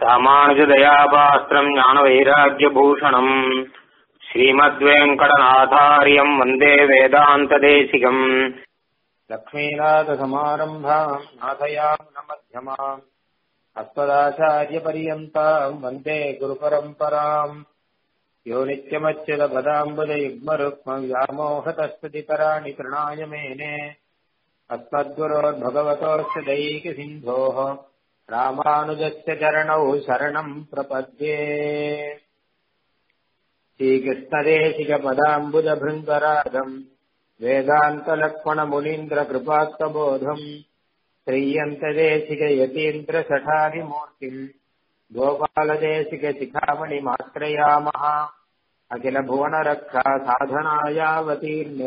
ராமானுஜதயாபாஸ்திரம் ஞானவைராக்கியபூஷணம் ஸ்ரீமத்வேங்கடநாதாரியம் வந்தே வேதாந்ததேசிகம் லக்ஷ்மீநாதசமாரம்பாம் நாதயாம் நமத்யமாம் अस्मदाचार्यपर्यन्ताम् वन्दे गुरुपरम्पराम् यो नित्यमच्युतपदाम्बुजयुग्मरुक्मव्यामोहतस्तुतितराणि तृणाय मेने अस्मद्गुरोर्भगवतोऽस्य दैकसिन्धोः रामानुजस्य चरणौ शरणम् प्रपद्ये श्रीकृष्णदेशिकपदाम्बुजभृङ्गराजम् वेदान्तलक्ष्मणमुनीन्द्रकृपात्तबोधम् श्रीयन्तदेशिकयतीन्द्रसठादिमूर्तिम् गोपालदेशिकशिखामणिमाश्रयामः अखिलभुवनरक्षा साधनायावतीर्णे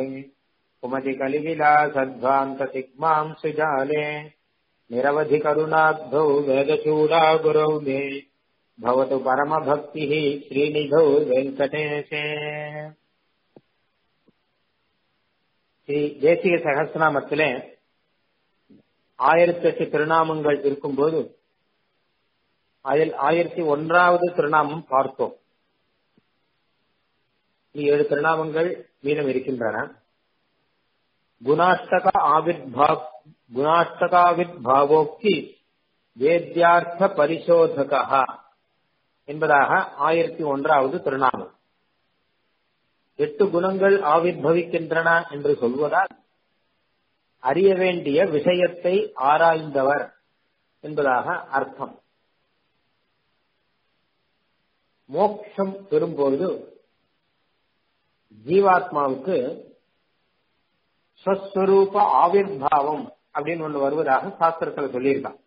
कुमतिकलिविलासध्वान्ततिग्माम् सुजाले निरवधिकरुणाब्धौ वेदचूडा गुरौ मे भवतु परमभक्तिः श्रीनिधौ वेङ्कटेशे ஸ்ரீ தேசிக சகசிரநாமத்திலே ஆயிரத்தி எட்டு திருநாமங்கள் இருக்கும்போது அதில் ஆயிரத்தி ஒன்றாவது திருநாமம் பார்த்தோம் ஏழு திருநாமங்கள் மீதம் இருக்கின்றன குணாஷ்டக ஆவிர்பா குணாஷ்டகாவித் பாவோக்தி வேத்யார்த்த பரிசோதகா என்பதாக ஆயிரத்தி ஒன்றாவது திருநாமம் எட்டு குணங்கள் ஆவிர்பவிக்கின்றன என்று சொல்வதால் அறிய வேண்டிய விஷயத்தை ஆராய்ந்தவர் என்பதாக அர்த்தம் மோட்சம் பெறும்பொழுது ஜீவாத்மாவுக்கு ஸ்வஸ்வரூப ஆவிர்வாவம் அப்படின்னு ஒண்ணு வருவதாக சாஸ்திரத்தில் சொல்லியிருக்கான்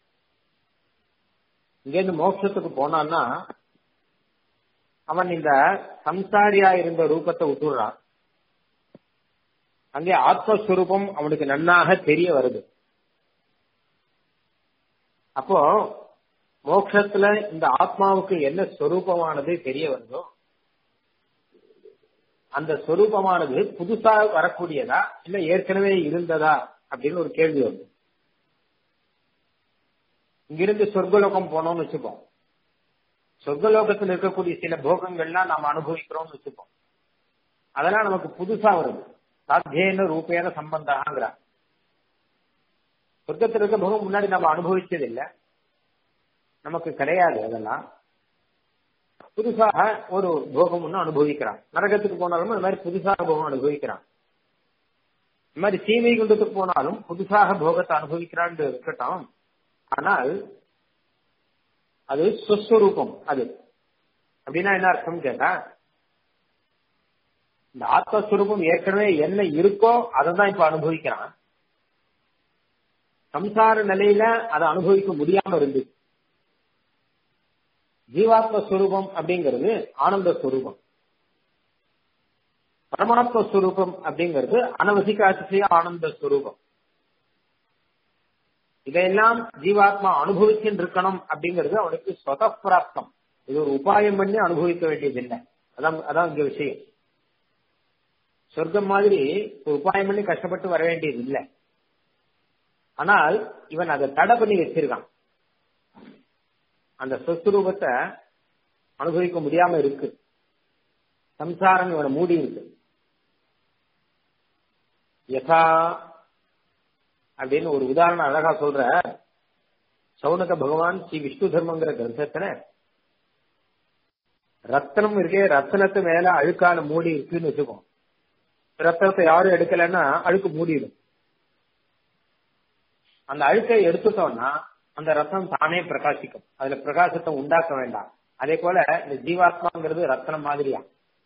இங்கேருந்து மோட்சத்துக்கு போனான்னா அவன் இந்த சம்சாரியா இருந்த ரூபத்தை விட்டுடுறான் அங்கே ஆத்மஸ்வரூபம் அவனுக்கு நன்னாக தெரிய வருது அப்போ மோட்சத்துல இந்த ஆத்மாவுக்கு என்ன ஸ்வரூபமானது தெரிய வருதோ அந்த ஸ்வரூபமானது புதுசா வரக்கூடியதா இல்ல ஏற்கனவே இருந்ததா அப்படின்னு ஒரு கேள்வி வருது இங்கிருந்து சொர்க்கலோகம் போனோம்னு வச்சுப்போம் சொர்க்கலோகத்தில் இருக்கக்கூடிய சில போகங்கள்லாம் நாம் அனுபவிக்கிறோம்னு வச்சுப்போம் அதெல்லாம் நமக்கு புதுசா வருது சாத்தியன ரூபேன சம்பந்தாங்கிறார் சொர்க்கத்தில் இருக்க போகம் முன்னாடி நம்ம அனுபவிச்சது இல்லை நமக்கு கிடையாது அதெல்லாம் புதுசாக ஒரு போகம் ஒன்று அனுபவிக்கிறான் நரகத்துக்கு போனாலும் அது மாதிரி புதுசாக போகம் அனுபவிக்கிறான் இந்த மாதிரி சீமை குண்டத்துக்கு போனாலும் புதுசாக போகத்தை அனுபவிக்கிறான் இருக்கட்டும் ஆனால் அது சுஸ்வரூபம் அது அப்படின்னா என்ன அர்த்தம் கேட்டா இந்த ஆத்மஸ்வரூபம் ஏற்கனவே என்ன இருக்கோ அதை தான் இப்ப அனுபவிக்கிறான் சம்சார நிலையில அதை அனுபவிக்க முடியாம இருந்து ஜீவாத்ம ஸ்வரூபம் அப்படிங்கிறது ஆனந்த ஸ்வரூபம் பரமாத்ம ஸ்வரூபம் அப்படிங்கிறது அனவசிகாசிய ஆனந்த ஸ்வரூபம் இதையெல்லாம் ஜீவாத்மா அனுபவிச்சுட்டு இருக்கணும் அப்படிங்கிறது அவனுக்கு சொத பிராப்தம் இது ஒரு உபாயம் பண்ணி அனுபவிக்க வேண்டியது இல்லை அதான் அதான் இங்க விஷயம் சொர்க்கம் மாதிரி ஒரு உபாயம் பண்ணி கஷ்டப்பட்டு வர வேண்டியது இல்லை ஆனால் இவன் அதை தடை பண்ணி வச்சிருக்கான் அந்த சொஸ்வரூபத்தை அனுபவிக்க முடியாம இருக்கு சம்சாரம் இவனை மூடி இருக்கு யதா அப்படின்னு ஒரு உதாரணம் அழகா சொல்ற சவுனக பகவான் ஸ்ரீ விஷ்ணு தர்மங்கிற கிரந்தத்துல ரத்தனம் இருக்கே ரத்தனத்து மேல அழுக்கால மூடி இருக்குன்னு வச்சுக்கோம் ரத்தனத்தை யாரும் எடுக்கலன்னா அழுக்கு மூடிடும் அந்த அழுக்கை எடுத்துட்டோம்னா அந்த ரத்தம் தானே பிரகாசிக்கும் அதுல பிரகாசத்தை உண்டாக்க வேண்டாம் அதே போல இந்த ஜீவாத்மாங்கிறது ரத்தனம் மாதிரியா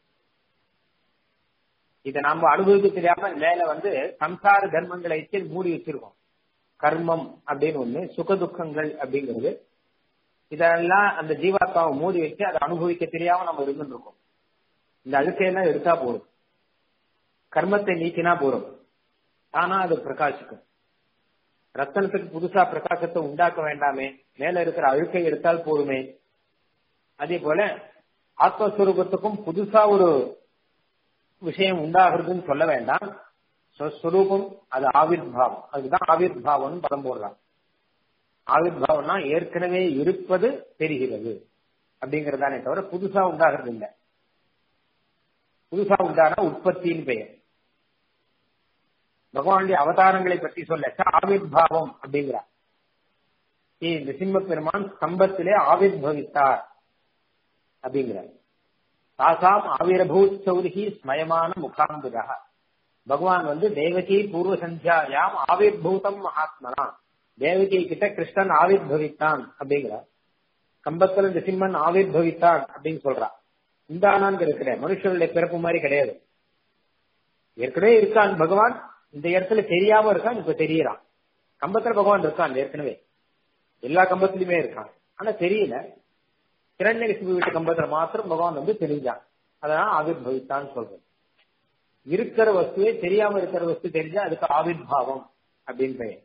இதை நாம அனுபவிக்க தெரியாம மேல வந்து சம்சார தர்மங்களை வச்சு மூடி வச்சிருக்கோம் கர்மம் அப்படின்னு ஒண்ணு சுக துக்கங்கள் அப்படிங்கிறது இதெல்லாம் அந்த ஜீவாத்மாவை மூடி வச்சு அதை அனுபவிக்க தெரியாம நம்ம இருந்துட்டு இருக்கோம் இந்த அழுக்கையெல்லாம் எடுத்தா போதும் கர்மத்தை நீக்கினா போதும் ஆனா அது பிரகாசிக்கும் ரத்தனத்துக்கு புதுசா பிரகாசத்தை உண்டாக்க வேண்டாமே மேல இருக்கிற அழுக்கை எடுத்தால் போதுமே அதே போல ஆத்மஸ்வரூபத்துக்கும் புதுசா ஒரு விஷயம் உண்டாகிறதுன்னு சொல்ல வேண்டாம் ஸ்வஸ்வரூபம் அது ஆவிர்பாவம் அதுதான் ஆவிர்பாவம்னு பதம் போடுறான் ஆவிர்வாவம்னா ஏற்கனவே இருப்பது தெரிகிறது அப்படிங்கறதானே தவிர புதுசா உண்டாகிறது இல்லை புதுசா உண்டான உற்பத்தியின் பெயர் பகவானுடைய அவதாரங்களை பற்றி சொல்ல ஆவிர்வாவம் அப்படிங்கிறார் இந்த சிம்ம பெருமான் ஸ்தம்பத்திலே ஆவிர்வவித்தார் அப்படிங்கிறார் தாசாம் ஆவிரபூத் சௌரிகி ஸ்மயமான முகாம்புதா பகவான் வந்து தேவகி பூர்வ சந்தியாயாம் ஆவிர்பூதம் மகாத்மனா தேவகி கிட்ட கிருஷ்ணன் ஆவிர்வவித்தான் அப்படிங்கிறார் கம்பத்தில் இந்த சிம்மன் ஆவிர்வவித்தான் அப்படின்னு சொல்றான் இந்தானான்னு இருக்கிற மனுஷனுடைய பிறப்பு மாதிரி கிடையாது ஏற்கனவே இருக்கான் பகவான் இந்த இடத்துல தெரியாம இருக்கான் இப்ப தெரியறான் கம்பத்துல பகவான் இருக்கான் ஏற்கனவே எல்லா கம்பத்திலுமே இருக்கான் ஆனா தெரியல கிரண்யகிருஷ்ண வீட்டு கம்பத்துல மாத்திரம் பகவான் வந்து தெரிஞ்சான் அதனால ஆவிர்வவித்தான்னு சொல்றது இருக்கிற வஸ்துவே தெரியாம இருக்கிற வஸ்து தெரிஞ்சா அதுக்கு ஆவிர்வாவம் அப்படின்னு பெயர்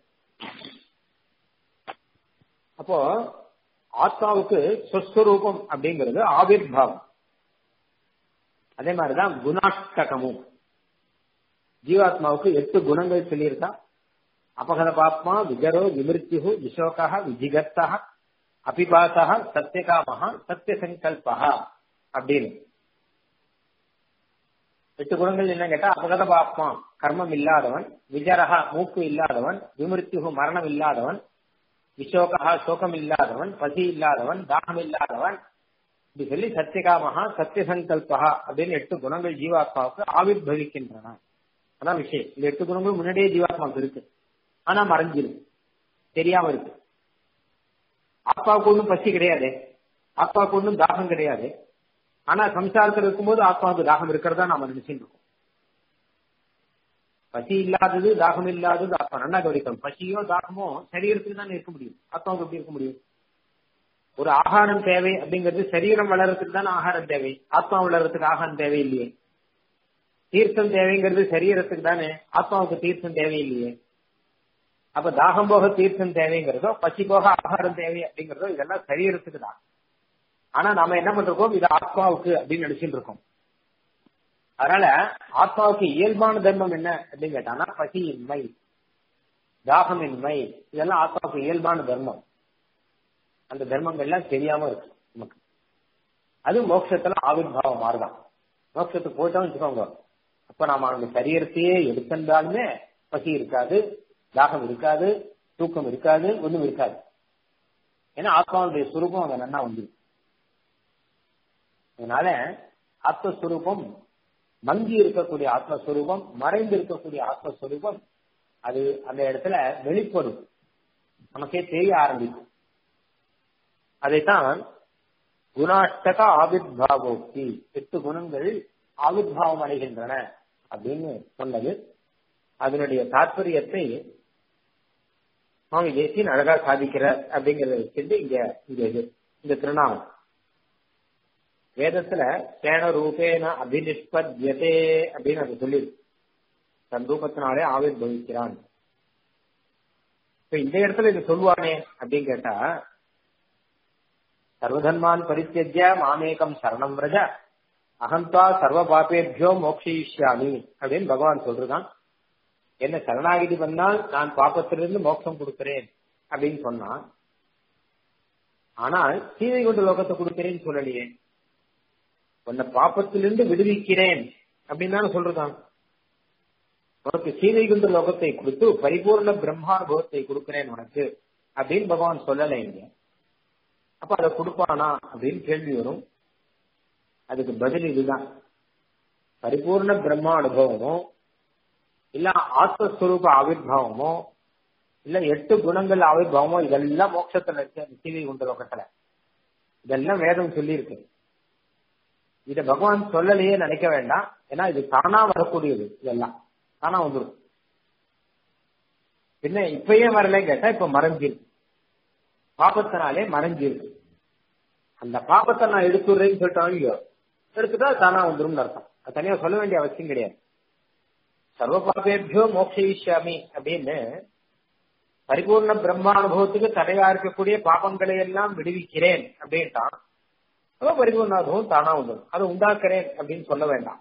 அப்போ ஆத்மாவுக்கு சொஸ்வரூபம் அப்படிங்கிறது ஆவிர்வாவம் அதே மாதிரிதான் குணாஷ்டகமும் ஜீவாத்மாவுக்கு எட்டு குணங்கள் சொல்லியிருக்கா அபகத பாப்மா விஜரோ விமிருத்யு விசோகா விஜிகத்தா அபிபாசா சத்தியகாமஹா சத்திய சங்கல்பா அப்படின்னு எட்டு குணங்கள் என்ன கேட்டா அபகத பாப்மா கர்மம் இல்லாதவன் விஜரஹா மூக்கு இல்லாதவன் விமிருத்யு மரணம் இல்லாதவன் விசோகா சோகம் இல்லாதவன் பசி இல்லாதவன் தாகம் இல்லாதவன் இப்படி சொல்லி சத்தியகாமஹா சத்திய சங்கல்பா அப்படின்னு எட்டு குணங்கள் ஜீவாத்மாவுக்கு ஆவிர்வவிக்கின்றன அதான் விஷயம் இந்த எட்டு குணங்கள் முன்னாடியே ஜீவாத்மாவுக்கு இருக்கு ஆனா மறைஞ்சிருக்கு தெரியாம இருக்கு ஆத்மாவுக்கு ஒன்றும் பசி கிடையாது ஆத்மாவுக்கு ஒன்றும் தாகம் கிடையாது ஆனா சம்சாரத்தில் இருக்கும்போது ஆத்மாவுக்கு தாகம் இருக்கிறதா நாம நினைச்சுட்டு இருக்கோம் பசி இல்லாதது தாகம் இல்லாதது ஆத்மா நல்லா கவனிக்கணும் பசியோ தாகமோ சரீரத்துக்கு தான் இருக்க முடியும் ஆத்மாவுக்கு எப்படி இருக்க முடியும் ஒரு ஆகாரம் தேவை அப்படிங்கிறது சரீரம் வளர்றதுக்கு தான் ஆகாரம் தேவை ஆத்மா வளர்றதுக்கு ஆகாரம் தேவை இல்லையே தீர்த்தம் தேவைங்கிறது சரீரத்துக்கு தானே ஆத்மாவுக்கு தீர்த்தம் தேவையில்லையே அப்ப தாகம் போக தீர்த்தம் தேவைங்கிறதோ பசி போக ஆகாரம் தேவை அப்படிங்கிறதோ இதெல்லாம் சரீரத்துக்கு தான் ஆனா நாம என்ன பண்றோம் இது ஆத்மாவுக்கு அப்படின்னு நினைச்சுட்டு இருக்கோம் அதனால ஆத்மாவுக்கு இயல்பான தர்மம் என்ன அப்படின்னு கேட்டானா பசியின்மை தாகமின்மை இதெல்லாம் ஆத்மாவுக்கு இயல்பான தர்மம் அந்த தர்மங்கள்லாம் தெரியாம இருக்கு நமக்கு அது மோட்சத்துல ஆவிர்வாவம் மாறுதான் மோட்சத்துக்கு போயிட்டோம் வச்சுக்கோங்க அப்ப நாம அந்த சரீரத்தையே எடுத்திருந்தாலுமே பசி இருக்காது தாகம் இருக்காது தூக்கம் இருக்காது ஒண்ணும் இருக்காது ஏன்னா ஆத்மாவுடைய சுரூபம் அங்க நன்னா வந்துடும் அதனால ஆத்மஸ்வரூபம் மங்கி இருக்கக்கூடிய ஆத்மஸ்வரூபம் மறைந்து இருக்கக்கூடிய ஆத்மஸ்வரூபம் அது அந்த இடத்துல வெளிப்படும் நமக்கே தெரிய ஆரம்பிக்கும் அதைத்தான் குணாஷ்டக ஆவிர்வாவோக்தி எட்டு குணங்கள் ஆவிர்வாவம் அடைகின்றன அப்படின்னு சொன்னது அதனுடைய தாற்பயத்தை சுவாமி தேசியன் அழகா சாதிக்கிறார் அப்படிங்கறத வச்சுட்டு இங்க இங்க இது இந்த திருநாமம் வேதத்துல சேன ரூபேன அபினிஷ்பத்யதே அப்படின்னு அது சொல்லிருக்கு தன் ரூபத்தினாலே ஆவிர்வவிக்கிறான் இப்ப இந்த இடத்துல இது சொல்லுவானே அப்படின்னு கேட்டா சர்வதன்மான் பரித்தியஜ மாமேகம் சரணம் விரஜ அகந்தா சர்வ பாப்பேபியோ மோக்ஷயிஷ்யாமி அப்படின்னு பகவான் சொல்றான் என்ன சரணாகிதி பண்ணால் நான் பாப்பத்திலிருந்து மோட்சம் கொடுக்கிறேன் அப்படின்னு சொன்னான் ஆனால் சீதை கொண்டு லோகத்தை கொடுக்கிறேன்னு சொல்லலையே உன்னை பாப்பத்திலிருந்து விடுவிக்கிறேன் அப்படின்னு தானே சொல்றான் உனக்கு சீதை கொண்டு லோகத்தை கொடுத்து பரிபூர்ண பிரம்மானுபவத்தை கொடுக்கிறேன் உனக்கு அப்படின்னு பகவான் சொல்லலை இங்க அப்ப அதை கொடுப்பானா அப்படின்னு கேள்வி வரும் அதுக்கு பதில் இதுதான் பரிபூர்ண பிரம்மா அனுபவமோ இல்ல ஆத்மஸ்வரூப ஆவிர்வாவமோ இல்ல எட்டு குணங்கள் ஆவிர்வாவமோ இதெல்லாம் மோட்சத்துல இருக்கு அந்த சீதை குண்ட லோகத்துல இதெல்லாம் வேதம் சொல்லி இருக்கு இத பகவான் சொல்லலையே நினைக்க வேண்டாம் ஏன்னா இது தானா வரக்கூடியது இதெல்லாம் தானா வந்துடும் பின்ன இப்பயே வரல கேட்டா இப்ப மறைஞ்சிருக்கு பாபத்தினாலே மறைஞ்சிருக்கு அந்த பாபத்தை நான் எடுத்துடுறேன்னு சொல்லிட்டாங்க இல்லையோ எடுத்துட்டா தானா வந்துடும் அர்த்தம் அது தனியா சொல்ல வேண்டிய அவசியம் கிடையாது சர்வ பாபேபியோ மோக்ஷயிஷ்யாமி அப்படின்னு பரிபூர்ண பிரம்மானுபவத்துக்கு தடையா இருக்கக்கூடிய பாபங்களை எல்லாம் விடுவிக்கிறேன் அப்படின்ட்டான் அப்ப பரிபூர்ணானுபவம் தானா வந்துடும் அதை உண்டாக்குறேன் அப்படின்னு சொல்ல வேண்டாம்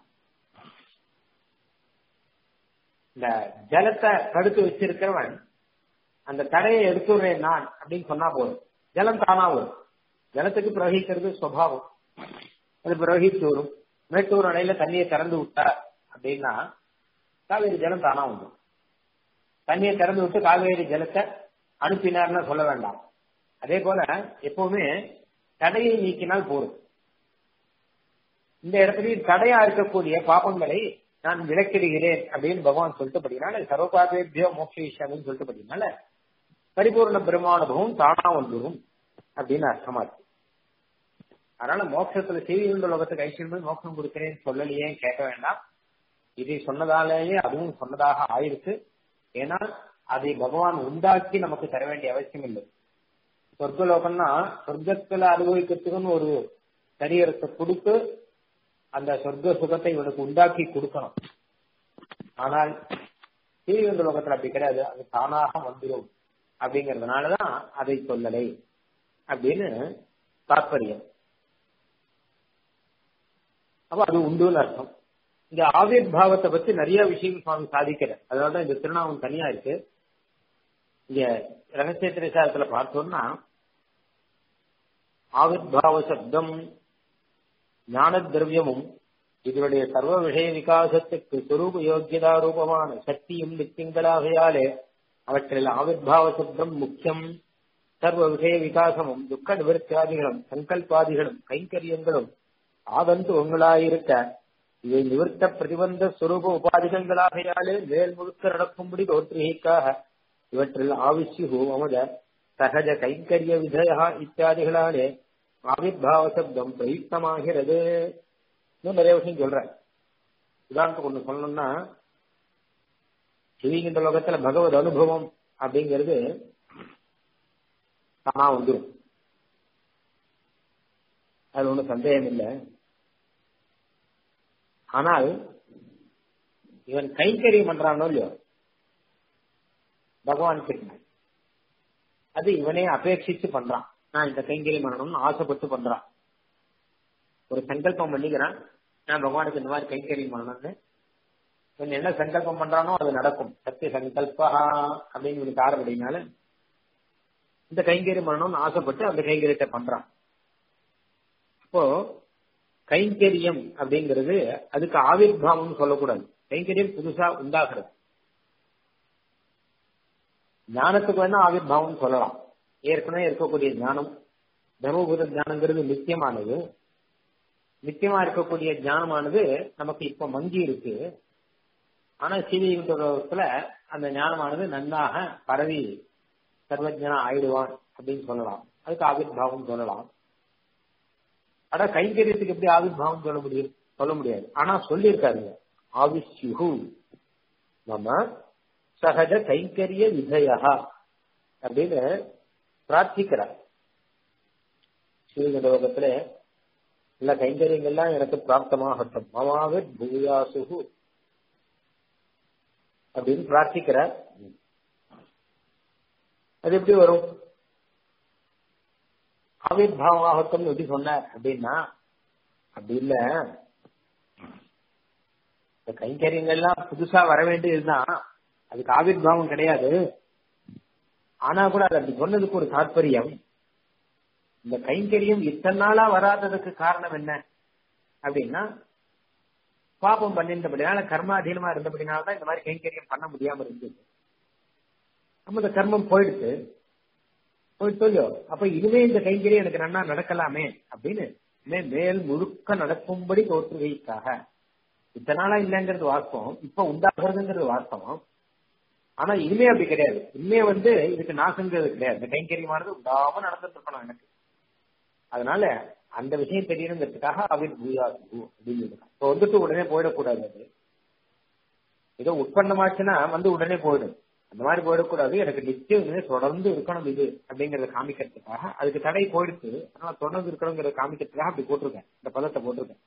இந்த ஜலத்தை தடுத்து வச்சிருக்கிறவன் அந்த தடையை எடுத்துடுறேன் நான் அப்படின்னு சொன்னா போதும் ஜலம் தானா வரும் ஜலத்துக்கு பிரவகிக்கிறது சுவாவம் அது பிரவகிச்சு வரும் மேட்டூர் அணையில தண்ணியை திறந்து விட்டார் அப்படின்னா காவேரி ஜலம் தானா வந்துடும் தண்ணியை திறந்து விட்டு காவேரி ஜலத்தை அனுப்பினார்னு சொல்ல வேண்டாம் அதே போல எப்பவுமே தடையை நீக்கினால் போதும் இந்த இடத்துலயும் தடையா இருக்கக்கூடிய பாப்பங்களை நான் விளக்கிடுகிறேன் அப்படின்னு பகவான் சொல்லிட்டு படினால சர்வபாதேபியோ மோக்ஷிஷாமின்னு சொல்லிட்டு படினால பரிபூர்ண பிரம்மானுபவம் தானா வந்துடும் அப்படின்னு அர்த்தமா இருக்கு அதனால மோட்சத்துல செய்தியுள்ள உலகத்துக்கு ஐஸ்வர்யம் மோட்சம் கொடுக்கிறேன்னு சொல்லலையே கேட்க வேண்டாம் இதை சொன்னதாலேயே அதுவும் சொன்னதாக ஆயிருக்கு ஏன்னா அதை பகவான் உண்டாக்கி நமக்கு தர வேண்டிய அவசியம் இல்லை சொர்க்கலோகம்னா சொர்க்கத்துல அனுபவிக்கிறதுக்குன்னு ஒரு சரீரத்தை கொடுத்து அந்த சொர்க்க சுகத்தை இவனுக்கு உண்டாக்கி கொடுக்கணும் ஆனால் தீவிர லோகத்துல அப்படி கிடையாது அது தானாக வந்துடும் அப்படிங்கறதுனாலதான் அதை சொல்லலை அப்படின்னு தாற்பயம் அப்ப அது உண்டுன்னு அர்த்தம் இந்த ஆவிர் பாவத்தை பத்தி நிறைய விஷயம் சுவாமி சாதிக்கிறார் அதனாலதான் இந்த திருநாமம் தனியா இருக்கு இங்க ரகசிய திரைசாரத்துல பார்த்தோம்னா ஆவிர்பாவ சப்தம் ஞான திரவியமும் இதனுடைய சர்வ விஷய விகாசத்துக்கு சுரூப யோக்கியதா ரூபமான சக்தியும் நித்தியங்களாகையாலே அவற்றில் ஆவிர்பாவ சப்தம் முக்கியம் சர்வ விஷய விகாசமும் துக்க நிவர்த்தியாதிகளும் சங்கல்பாதிகளும் கைங்கரியங்களும் ஆதந்துவங்களாயிருக்க இவை நிவர்த்த பிரதிபந்த சுரூப உபாதிகங்களாகையாலே மேல் முழுக்க நடக்கும்படி தோற்றுகைக்காக இவற்றில் ஆவிஷ்யு அமுத சகஜ கைங்கரிய விதயா இத்தியாதிகளாலே ஆவிர்பாவ சப்தம் பிரயுக்தமாகிறது இன்னும் நிறைய விஷயம் சொல்றேன் உதாரணத்துக்கு ஒண்ணு சொல்லணும்னா சிவிங்கின்ற லோகத்துல பகவத் அனுபவம் அப்படிங்கிறது தானா வந்துடும் அது ஒன்றும் சந்தேகம் இல்லை ஆனால் இவன் கைங்கரியம் பண்றானோ இல்லையோ பகவான் கிட்ட அது இவனே அபேட்சிச்சு பண்றான் நான் இந்த கைங்கரியம் பண்ணணும்னு ஆசைப்பட்டு பண்றான் ஒரு சங்கல்பம் பண்ணிக்கிறான் நான் பகவானுக்கு இந்த மாதிரி கைங்கரியம் பண்ணணும்னு இவன் என்ன சங்கல்பம் பண்றானோ அது நடக்கும் சத்திய சங்கல்பா அப்படின்னு இவனுக்கு ஆரம்பினால இந்த கைங்கரியம் பண்ணணும்னு ஆசைப்பட்டு அந்த கைங்கரியத்தை பண்றான் அப்போ கைங்கரியம் அப்படிங்கிறது அதுக்கு ஆவிர்வாவம்னு சொல்லக்கூடாது கைங்கரியம் புதுசா உண்டாகிறது ஞானத்துக்கு வேணா ஆவிர்வாவம் சொல்லலாம் ஏற்கனவே இருக்கக்கூடிய ஞானம் தர்மபூத ஞானங்கிறது நித்தியமானது நித்தியமா இருக்கக்கூடிய ஞானமானது நமக்கு இப்ப மங்கி இருக்கு ஆனா சீவியுகத்துல அந்த ஞானமானது நன்னாக பரவி சர்வஜனா ஆயிடுவான் அப்படின்னு சொல்லலாம் அதுக்கு ஆவிர்வாவம் சொல்லலாம் ஆனா கைங்கரியத்துக்கு எப்படி ஆவிர்வாவம் சொல்ல முடியும் சொல்ல முடியாது ஆனா சொல்லியிருக்காருங்க ஆவிஷ்யு நம்ம சகஜ கைங்கரிய விஜயா அப்படின்னு பிரார்த்திக்கிறார் ஸ்ரீகண்டோகத்துல எல்லா கைங்கரியங்கள்லாம் எனக்கு பிராப்தமாகட்டும் மமாவே பூயாசுகு அப்படின்னு பிரார்த்திக்கிறார் அது எப்படி வரும் ஆவிர்வாவம் ஆகட்டும் எப்படி சொன்னார் அப்படின்னா அப்படி இல்ல இந்த கைங்கரியங்கள்லாம் புதுசா வர வேண்டியதுதான் அதுக்கு ஆவிர்வாவம் கிடையாது ஆனா கூட அது அப்படி சொன்னதுக்கு ஒரு தாற்பயம் இந்த கைங்கரியம் இத்தனை நாளா வராததுக்கு காரணம் என்ன அப்படின்னா பாப்பம் பண்ணிருந்தபடினால கர்மாதீனமா இருந்தபடினால தான் இந்த மாதிரி கைங்கரியம் பண்ண முடியாம இருந்தது நம்ம இந்த கர்மம் போயிடுச்சு போயிட்டு இல்லையோ அப்ப இனிமே இந்த கைங்கரியம் எனக்கு நன்னா நடக்கலாமே அப்படின்னு மேல் முழுக்க நடக்கும்படி தோற்றுகைக்காக இத்தனை நாளா இல்லைங்கிறது வாஸ்தவம் இப்ப உண்டாகிறதுங்கிறது வாஸ்தவம் ஆனா இனிமே அப்படி கிடையாது இனிமே வந்து இதுக்கு நாசங்கிறது கிடையாது இந்த கைங்கரியமானது உண்டாம நடந்துட்டு இருக்கணும் எனக்கு அதனால அந்த விஷயம் தெரியணுங்கிறதுக்காக அவர் பூயாது அப்படின்னு இப்போ வந்துட்டு உடனே போயிடக்கூடாது அது ஏதோ உட்பண்ணமாச்சுன்னா வந்து உடனே போயிடும் அந்த மாதிரி போயிடக்கூடாது எனக்கு நிச்சயம் தொடர்ந்து இருக்கணும் இது அப்படிங்கறத காமிக்கிறதுக்காக அதுக்கு தடை போயிடுச்சு அதனால தொடர்ந்து இருக்கணுங்கிறத காமிக்கிறதுக்காக அப்படி போட்டிருக்கேன் இந்த பதத்தை போட்டிருக்கேன்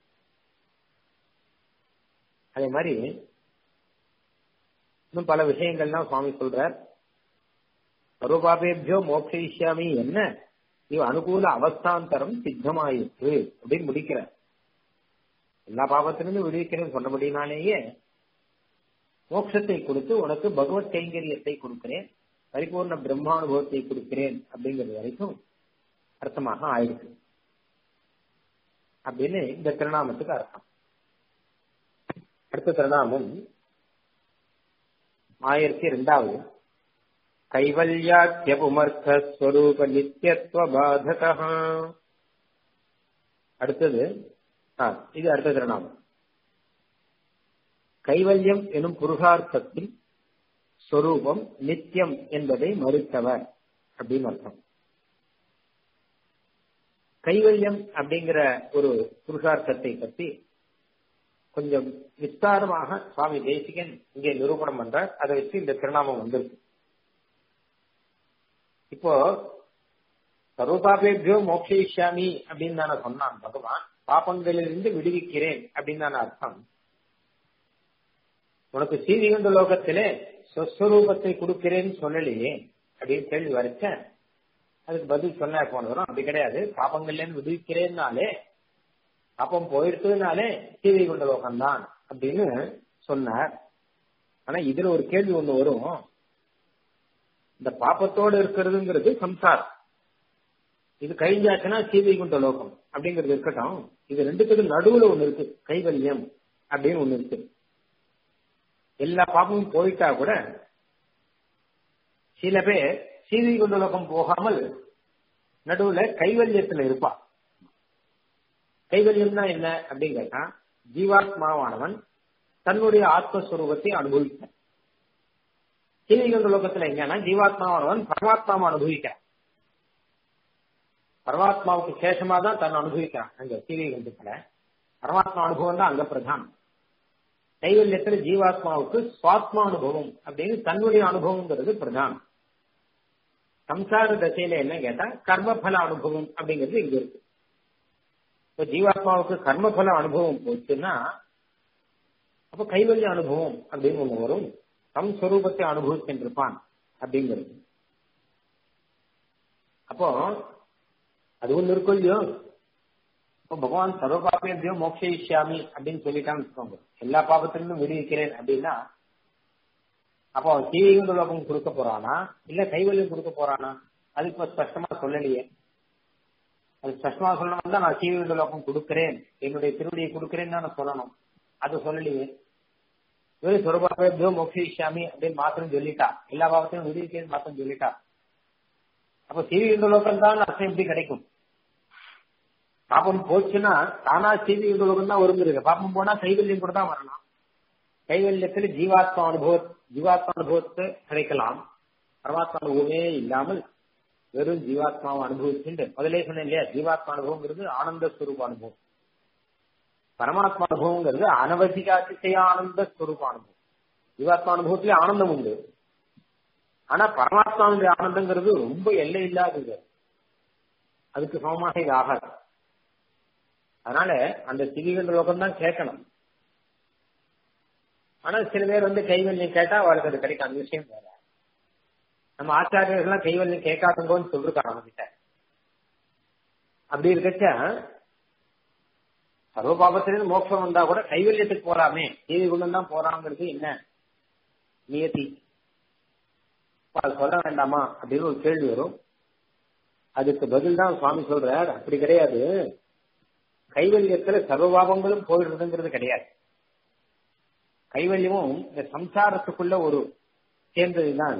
அதே மாதிரி இன்னும் பல விஷயங்கள்லாம் சுவாமி சொல்றார் சர்வபாபேபியோ மோக்ஷயிஷ்யாமி என்ன இவ அனுகூல அவஸ்தாந்தரம் சித்தமாயிற்று அப்படின்னு முடிக்கிறார் எல்லா பாவத்திலிருந்து விடுவிக்கிறேன்னு சொன்னபடினாலேயே மோட்சத்தை கொடுத்து உனக்கு பகவத் கைங்கரியத்தை கொடுக்கிறேன் பரிபூர்ண பிரம்மானுபவத்தை கொடுக்கிறேன் அப்படிங்கிறது வரைக்கும் அர்த்தமாக ஆயிருக்கு அப்படின்னு இந்த திருநாமத்துக்கு அர்த்தம் அடுத்த திருநாமம் ஆயிரத்தி ரெண்டாவது கைவல்யாத்தியபுமர்த்த ஸ்வரூப நித்தியத்துவ பாதக அடுத்தது இது அடுத்த திருநாமம் கைவல்யம் எனும் புருஷார்த்தத்தில் ஸ்வரூபம் நித்தியம் என்பதை மறுத்தவர் அப்படின்னு அர்த்தம் கைவல்யம் அப்படிங்கிற ஒரு புருஷார்த்தத்தை பற்றி கொஞ்சம் விஸ்தாரமாக சுவாமி தேசிகன் இங்கே நிரூபணம் பண்றார் அதை வச்சு இந்த திருநாமம் வந்திருக்கு இப்போ சர்வபாபேபியோ மோக்ஷயிஷாமி அப்படின்னு தானே சொன்னான் பகவான் பாப்பங்களிலிருந்து விடுவிக்கிறேன் அப்படின்னு தானே அர்த்தம் உனக்கு சீதிகண்ட லோகத்திலே சொஸ்வரூபத்தை கொடுக்கிறேன்னு சொல்லலையே அப்படின்னு கேள்வி வரைச்ச அதுக்கு பதில் சொன்ன போனதும் அப்படி கிடையாது பாப்பங்கள்ல விடுவிக்கிறேன்னாலே பாப்பம் போயிடுத்துனாலே சீதை கொண்ட லோகம்தான் அப்படின்னு சொன்னார் ஆனா இதுல ஒரு கேள்வி ஒண்ணு வரும் இந்த பாப்பத்தோடு இருக்கிறதுங்கிறது சம்சாரம் இது கழிஞ்சாச்சுன்னா சீதை கொண்ட லோகம் அப்படிங்கிறது இருக்கட்டும் இது ரெண்டுத்துக்கும் நடுவுல ஒண்ணு இருக்கு கைவல்யம் அப்படின்னு ஒண்ணு இருக்கு எல்லா பாப்பமும் போயிட்டா கூட சில பேர் சீதை கொண்ட லோகம் போகாமல் நடுவுல கைவல்யத்துல இருப்பா கைவல்யம்னா என்ன அப்படின்னு கேட்டா ஜீவாத்மாவானவன் தன்னுடைய ஆத்மஸ்வரூபத்தை அனுபவிக்க சீதை கொண்ட லோகத்துல எங்கன்னா ஜீவாத்மாவானவன் பரமாத்மாவை அனுபவிக்கிறான் பரமாத்மாவுக்கு சேஷமா தான் தன்னை அனுபவிக்கிறான் அங்க சீதை கண்டத்துல பரமாத்மா அனுபவம் தான் அங்க பிரதானம் கைவல்யத்துல ஜீவாத்மாவுக்கு சுவாத்மா அனுபவம் அப்படின்னு தன்னுடைய அனுபவங்கிறது பிரதானம் சம்சார தசையில என்ன கேட்டா கர்மபல அனுபவம் அப்படிங்கிறது இங்க இருக்கு இப்ப ஜீவாத்மாவுக்கு கர்மபல அனுபவம் போச்சுன்னா அப்ப கைவல்ய அனுபவம் அப்படின்னு ஒண்ணு வரும் தம் ஸ்வரூபத்தை அனுபவிச்சுருப்பான் அப்படிங்கிறது அப்போ அது ஒண்ணு இருக்கும் இல்லையோ இப்போ பகவான் சர்வ பாப்பேபியோ மோக்ஷயிஷ்யாமி அப்படின்னு சொல்லிட்டான்னு வச்சுக்கோங்க எல்லா பாபத்திலிருந்தும் விடுவிக்கிறேன் அப்படின்னா அப்போ அவன் சீவைகுண்ட லோகம் கொடுக்க போறானா இல்ல கைவல்யம் கொடுக்க போறானா அது இப்ப ஸ்பஷ்டமா சொல்லலையே அது ஸ்பஷ்டமா சொல்லணும் தான் நான் சீவைகுண்ட லோகம் கொடுக்கிறேன் என்னுடைய திருவடியை கொடுக்கிறேன்னு தான் நான் சொல்லணும் அது சொல்லலையே வெறும் சொரபாபேபியோ மோக்ஷயிஷ்யாமி அப்படின்னு மாத்திரம் சொல்லிட்டா எல்லா பாவத்தையும் விடுவிக்கிறேன் மாத்திரம் சொல்லிட்டா அப்ப சீவைகுண்ட லோகம் தான் அர்த்தம் எப்படி கிடைக்கும் பாப்பம் போச்சுன்னா தானா செய்தி உலகம் தான் வருங்கிறது பாப்பம் போனா கைவல்யம் கூட தான் வரலாம் கைவல்யத்துல ஜீவாத்மா அனுபவ ஜீவாத்மா அனுபவத்தை கிடைக்கலாம் பரமாத்மா அனுபவமே இல்லாமல் வெறும் ஜீவாத்மாவை அனுபவிச்சுட்டு முதலே சொன்னேன் இல்லையா ஜீவாத்மா அனுபவங்கிறது ஆனந்த ஸ்வரூப அனுபவம் பரமாத்மா அனுபவங்கிறது அனவதிகாதிசய ஆனந்த ஸ்வரூப அனுபவம் ஜீவாத்மா அனுபவத்திலே ஆனந்தம் உண்டு ஆனா பரமாத்மாவுடைய ஆனந்தங்கிறது ரொம்ப எல்லை இல்லாதது அதுக்கு சமமாக இது ஆகாது அதனால அந்த சிவிகண்ட லோகம் தான் கேட்கணும் ஆனா சில பேர் வந்து கைவல்யம் கேட்டா அவளுக்கு அது கிடைக்கும் அந்த விஷயம் வேற நம்ம ஆச்சாரியர்கள்லாம் கைவல்யம் கேட்காதுங்கன்னு சொல்லிருக்காங்க நம்ம கிட்ட அப்படி இருக்கச்ச சர்வ பாபத்திலிருந்து மோட்சம் வந்தா கூட கைவல்யத்துக்கு போறாமே தேவி குணம் தான் போறாங்கிறது என்ன நியதி அது சொல்ல வேண்டாமா அப்படின்னு ஒரு கேள்வி வரும் அதுக்கு பதில் தான் சுவாமி சொல்றார் அப்படி கிடையாது கைவல்யத்துல சர்வபாவங்களும் போயிடுறதுங்கிறது கிடையாது கைவல்யமும் இந்த சம்சாரத்துக்குள்ள ஒரு சேர்ந்ததுதான்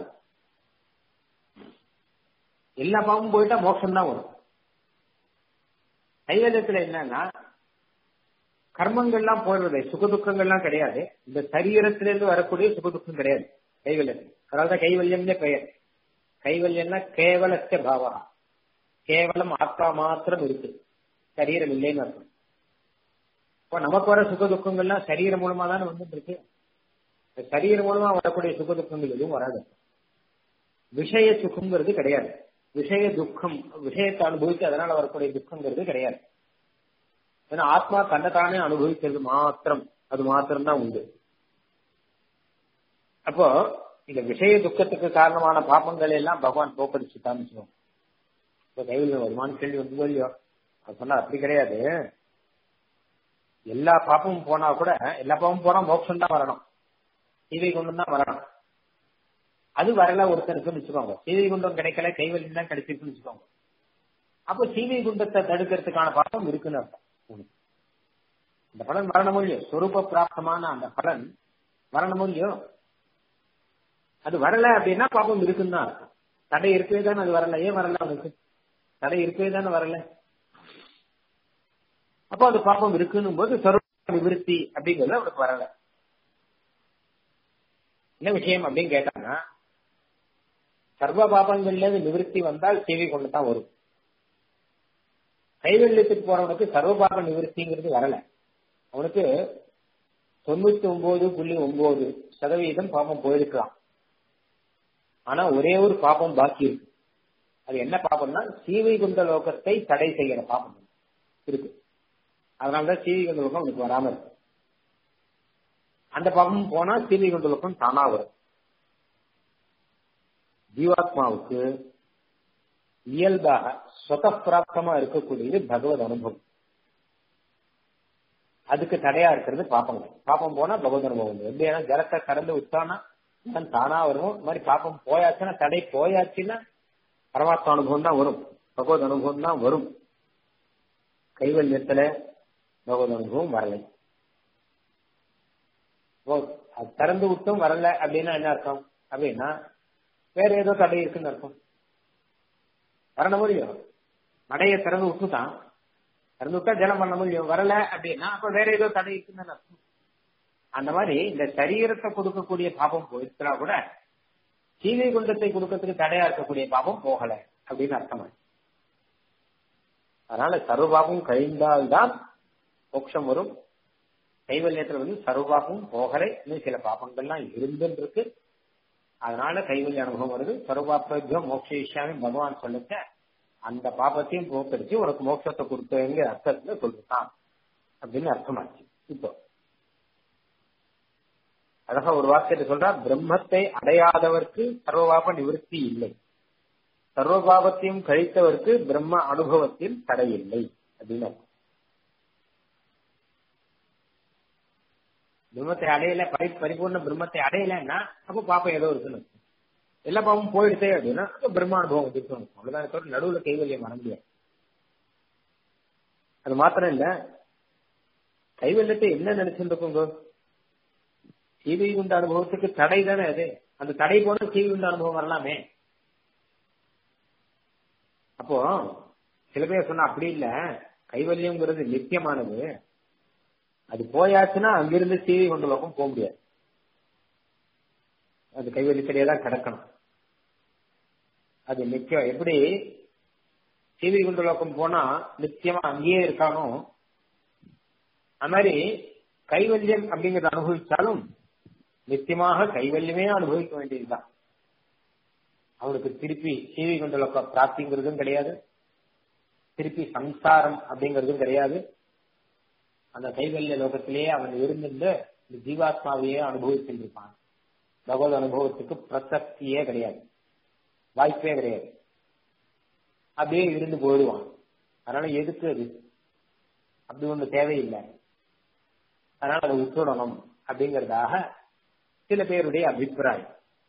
எல்லா பாவமும் போயிட்டா மோட்சம் தான் வரும் கைவல்யத்துல என்னன்னா கர்மங்கள்லாம் போயிடுறது சுகதுக்கங்கள்லாம் கிடையாது இந்த சரீரத்திலிருந்து வரக்கூடிய சுகதுக்கம் கிடையாது கைவல்யத்தில் அதாவது கைவல்யம்னே பெயர் கைவல்யம்னா கேவலத்த பாவா கேவலம் ஆத்மா மாத்திரம் இருக்கு சரீரம் இல்லைன்னு அர்த்தம் இப்போ நமக்கு வர சுக துக்கங்கள்லாம் சரீரம் மூலமா தானே வந்துட்டு இருக்கு சரீரம் மூலமா வரக்கூடிய சுக துக்கங்கள் எதுவும் வராது விஷய சுகங்கிறது கிடையாது விஷய துக்கம் விஷயத்தை அனுபவிச்சு அதனால வரக்கூடிய துக்கங்கிறது கிடையாது ஏன்னா ஆத்மா தன்னைத்தானே அனுபவிக்கிறது மாத்திரம் அது மாத்திரம் தான் உண்டு அப்போ இந்த விஷய துக்கத்துக்கு காரணமான பாப்பங்கள் எல்லாம் பகவான் போக்கடிச்சுட்டான்னு சொல்லுவோம் இப்போ கைவில் வருமானு கேள்வி வந்து இல்லையோ அது சொன்னா அப்படி கிடையாது எல்லா பாப்பமும் போனா கூட எல்லா பாவமும் போனா மோட்சம் தான் வரணும் இவை கொண்டு தான் வரணும் அது வரல ஒருத்தருக்குன்னு வச்சுக்கோங்க சீதை குண்டம் கிடைக்கல கைவல்யம் தான் கிடைச்சிருக்குன்னு வச்சுக்கோங்க அப்போ சீதை குண்டத்தை தடுக்கிறதுக்கான பாவம் இருக்குன்னு அர்த்தம் அந்த பலன் வரணும் இல்லையோ சொரூப பிராப்தமான அந்த பலன் வரணும் இல்லையோ அது வரல அப்படின்னா பாப்பம் இருக்குன்னு தான் அர்த்தம் தடை இருக்கவே தானே அது வரல ஏன் வரல அவனுக்கு தடை இருக்கவே தானே வரல அப்போ அது பாப்பம் இருக்குன்னும் போது சொரூப நிவிருத்தி அப்படிங்கிறது அவனுக்கு வரல என்ன விஷயம் அப்படின்னு கேட்டாங்கன்னா சர்வ பாபங்கள்ல இருந்து நிவிருத்தி வந்தால் சேவை கொண்டு தான் வரும் கைவெள்ளத்துக்கு போறவனுக்கு சர்வ பாப நிவிருத்திங்கிறது வரல அவனுக்கு தொண்ணூத்தி ஒன்பது புள்ளி ஒன்பது சதவீதம் பாபம் போயிருக்கலாம் ஆனா ஒரே ஒரு பாபம் பாக்கி இருக்கு அது என்ன பாபம்னா சீவை குண்ட லோகத்தை தடை செய்கிற பாபம் இருக்கு அதனாலதான் சீவை குண்ட லோகம் அவனுக்கு வராம இருக்கு அந்த பாபம் போனா சீவை குண்ட லோகம் தானா வரும் ஜீவாத்மாவுக்கு இயல்பாக சொதப்பிராப்தமா இருக்கக்கூடியது பகவத் அனுபவம் அதுக்கு தடையா இருக்கிறது பாப்பங்க பாப்பம் போனா பகவத் அனுபவம் எப்படின்னா ஜலத்தை கறந்து விட்டானா தானா வரும் இந்த மாதிரி பாப்பம் போயாச்சுன்னா தடை போயாச்சுன்னா பரமாத்மா அனுபவம் தான் வரும் பகவத் அனுபவம் தான் வரும் கைவல்யத்துல பகவத் அனுபவம் வரலை திறந்து விட்டும் வரல அப்படின்னா என்ன அர்த்தம் அப்படின்னா வேற ஏதோ தடை இருக்குன்னு அர்த்தம் வரணும் முடியும் நடைய திறந்து விட்டுதான் திறந்து விட்டா ஜலம் பண்ண முடியும் வரல அப்படின்னா அப்ப வேற ஏதோ தடை இருக்குன்னு அர்த்தம் அந்த மாதிரி இந்த சரீரத்தை கொடுக்கக்கூடிய பாபம் போயிருக்கிறா கூட சீதை குண்டத்தை கொடுக்கறதுக்கு தடையா இருக்கக்கூடிய பாபம் போகல அப்படின்னு அர்த்தம் அதனால சர்வபாபம் கழிந்தால்தான் மோட்சம் வரும் கைவல்யத்துல வந்து சர்வபாபம் போகலை இன்னும் சில பாபங்கள்லாம் இருந்துன்னு இருக்கு அதனால கைவல்ய அனுபவம் வருது சர்வபாபியம் மோட்சிஷாமி பகவான் சொல்லிட்ட அந்த பாபத்தையும் போக்கடிச்சு உனக்கு மோட்சத்தை கொடுத்தேங்கிற அர்த்தத்துல சொல்லிட்டான் அப்படின்னு அர்த்தமாச்சு இப்போ அழகா ஒரு வாக்கியத்தை சொல்றா பிரம்மத்தை அடையாதவர்க்கு சர்வபாப நிவர்த்தி இல்லை சர்வபாபத்தையும் கழித்தவர்க்கு பிரம்ம அனுபவத்தில் தடை இல்லை அப்படின்னு பிரம்மத்தை அடையல பரி பரிபூர்ண பிரம்மத்தை அடையலன்னா அப்ப பாப்பம் ஏதோ இருக்குன்னு எல்லா பாவமும் போயிடுச்சே அப்படின்னா பிரம்ம அனுபவம் வந்துருக்கும் அவ்வளவுதான் தவிர நடுவுல கைவல்யம் வர முடியாது அது மாத்திரம் இல்ல கைவல்யத்தை என்ன நினைச்சிருக்கோங்க சீவை குண்ட அனுபவத்துக்கு தடை தானே அது அந்த தடை போன சீவை குண்ட அனுபவம் வரலாமே அப்போ சில பேர் சொன்னா அப்படி இல்ல கைவல்யம்ங்கிறது நித்தியமானது அது போயாச்சுன்னா அங்கிருந்து சீவை கொண்ட லோகம் போக முடியாது அது கைவல்யத்திலேயே தான் கிடக்கணும் அது நிச்சயம் எப்படி சீவை குண்ட லோகம் போனா நிச்சயமா அங்கேயே இருக்கானோ அது மாதிரி கைவல்யம் அப்படிங்கறத அனுபவிச்சாலும் நிச்சயமாக கைவல்யமே அனுபவிக்க வேண்டியதுதான் அவனுக்கு திருப்பி சீவை கொண்ட லோக பிராப்திங்கிறதும் கிடையாது திருப்பி சம்சாரம் அப்படிங்கறதும் கிடையாது அந்த கைவல்ய லோகத்திலேயே அவன் இருந்திருந்து இந்த ஜீவாத்மாவையே அனுபவிச்சுருப்பான் பகவத் அனுபவத்துக்கு பிரசக்தியே கிடையாது வாய்ப்பே கிடையாது அப்படியே இருந்து போயிடுவான் அதனால எதுக்கு அது அப்படி ஒண்ணு தேவையில்லை அதனால அதை விட்டுடணும் அப்படிங்கறதாக சில பேருடைய அபிப்பிராயம்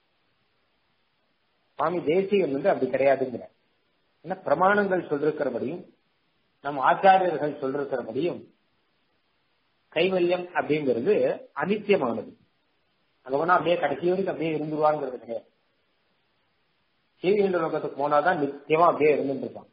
சுவாமி தேசிகன் வந்து அப்படி கிடையாதுங்கிற ஏன்னா பிரமாணங்கள் சொல்லிருக்கிறபடியும் நம் ஆச்சாரியர்கள் சொல்லிருக்கிறபடியும் கைவல்யம் அப்படிங்கிறது அனித்தியமானது அங்க போனா அப்படியே கடைசி வரைக்கும் அப்படியே இருந்துருவாங்கிறது கிடையாது சீவியன்ற லோகத்துக்கு போனாதான் நித்தியமா அப்படியே இருந்துட்டு இருப்பான்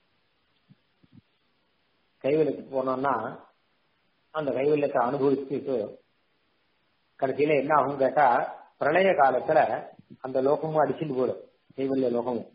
கைவல்யத்துக்கு போனோம்னா அந்த கைவல்யத்தை அனுபவிச்சுட்டு கடைசியில என்ன ஆகும் கேட்டா பிரளய காலத்துல அந்த லோகமும் அடிச்சுட்டு போயிடும் கைவல்ய லோகமும்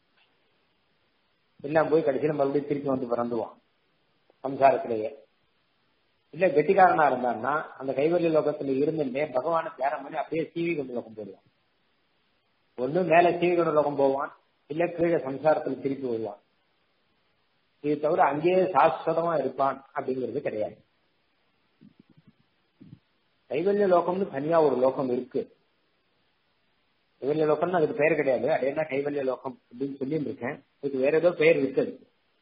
எல்லாம் போய் கடைசியில மறுபடியும் திருப்பி வந்து பிறந்துவான் சம்சாரத்திலேயே இல்ல கெட்டிக்காரனா இருந்தான்னா அந்த கைவல்ய லோகத்துல இருந்துட்டே பகவான தியானம் பண்ணி அப்படியே சீவி கொண்டு லோகம் போயிடுவான் ஒண்ணு மேல சீவி கொண்டு லோகம் போவான் இல்ல கீழே சம்சாரத்துல திருப்பி வருவான் இது தவிர அங்கேயே சாஸ்வதமா இருப்பான் அப்படிங்கிறது கிடையாது கைவல்ய லோகம்னு தனியா ஒரு லோகம் இருக்கு கைவல்ய லோகம்னு அதுக்கு பெயர் கிடையாது அது என்ன கைவல்ய லோகம் அப்படின்னு சொல்லி இருக்கேன் இதுக்கு வேற ஏதோ பெயர் இருக்குது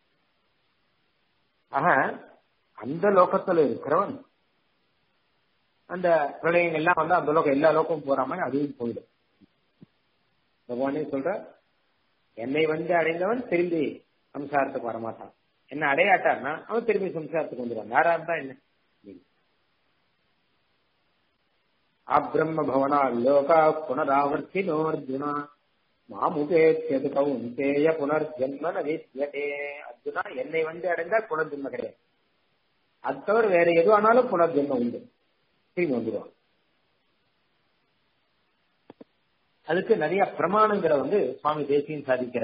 ஆக அந்த லோகத்துல இருக்கிறவன் அந்த பிரளயங்கள்லாம் வந்து அந்த லோகம் எல்லா லோகமும் போற மாதிரி அதுவும் போயிடும் பகவானே சொல்ற என்னை வந்து அடைந்தவன் திரும்பி சம்சாரத்துக்கு வரமாட்டான் என்ன அடையாட்டான்னா அவன் திரும்பி சம்சாரத்துக்கு வந்துடுவான் யாரா இருந்தா என்ன அப்ரம்ம பவனா லோகா புனராவர்த்தினோ அர்ஜுனா மாமுபேத்தியது கவுந்தேய புனர்ஜன்ம நவித்யதே அர்ஜுனா என்னை வந்து அடைந்தா புனர்ஜென்ம கிடையாது அது தவிர வேற எது ஆனாலும் புனர்ஜென்மம் உண்டு திரும்பி வந்துடுவான் அதுக்கு நிறைய பிரமாணங்களை வந்து சுவாமி தேசியம் சாதிக்கிற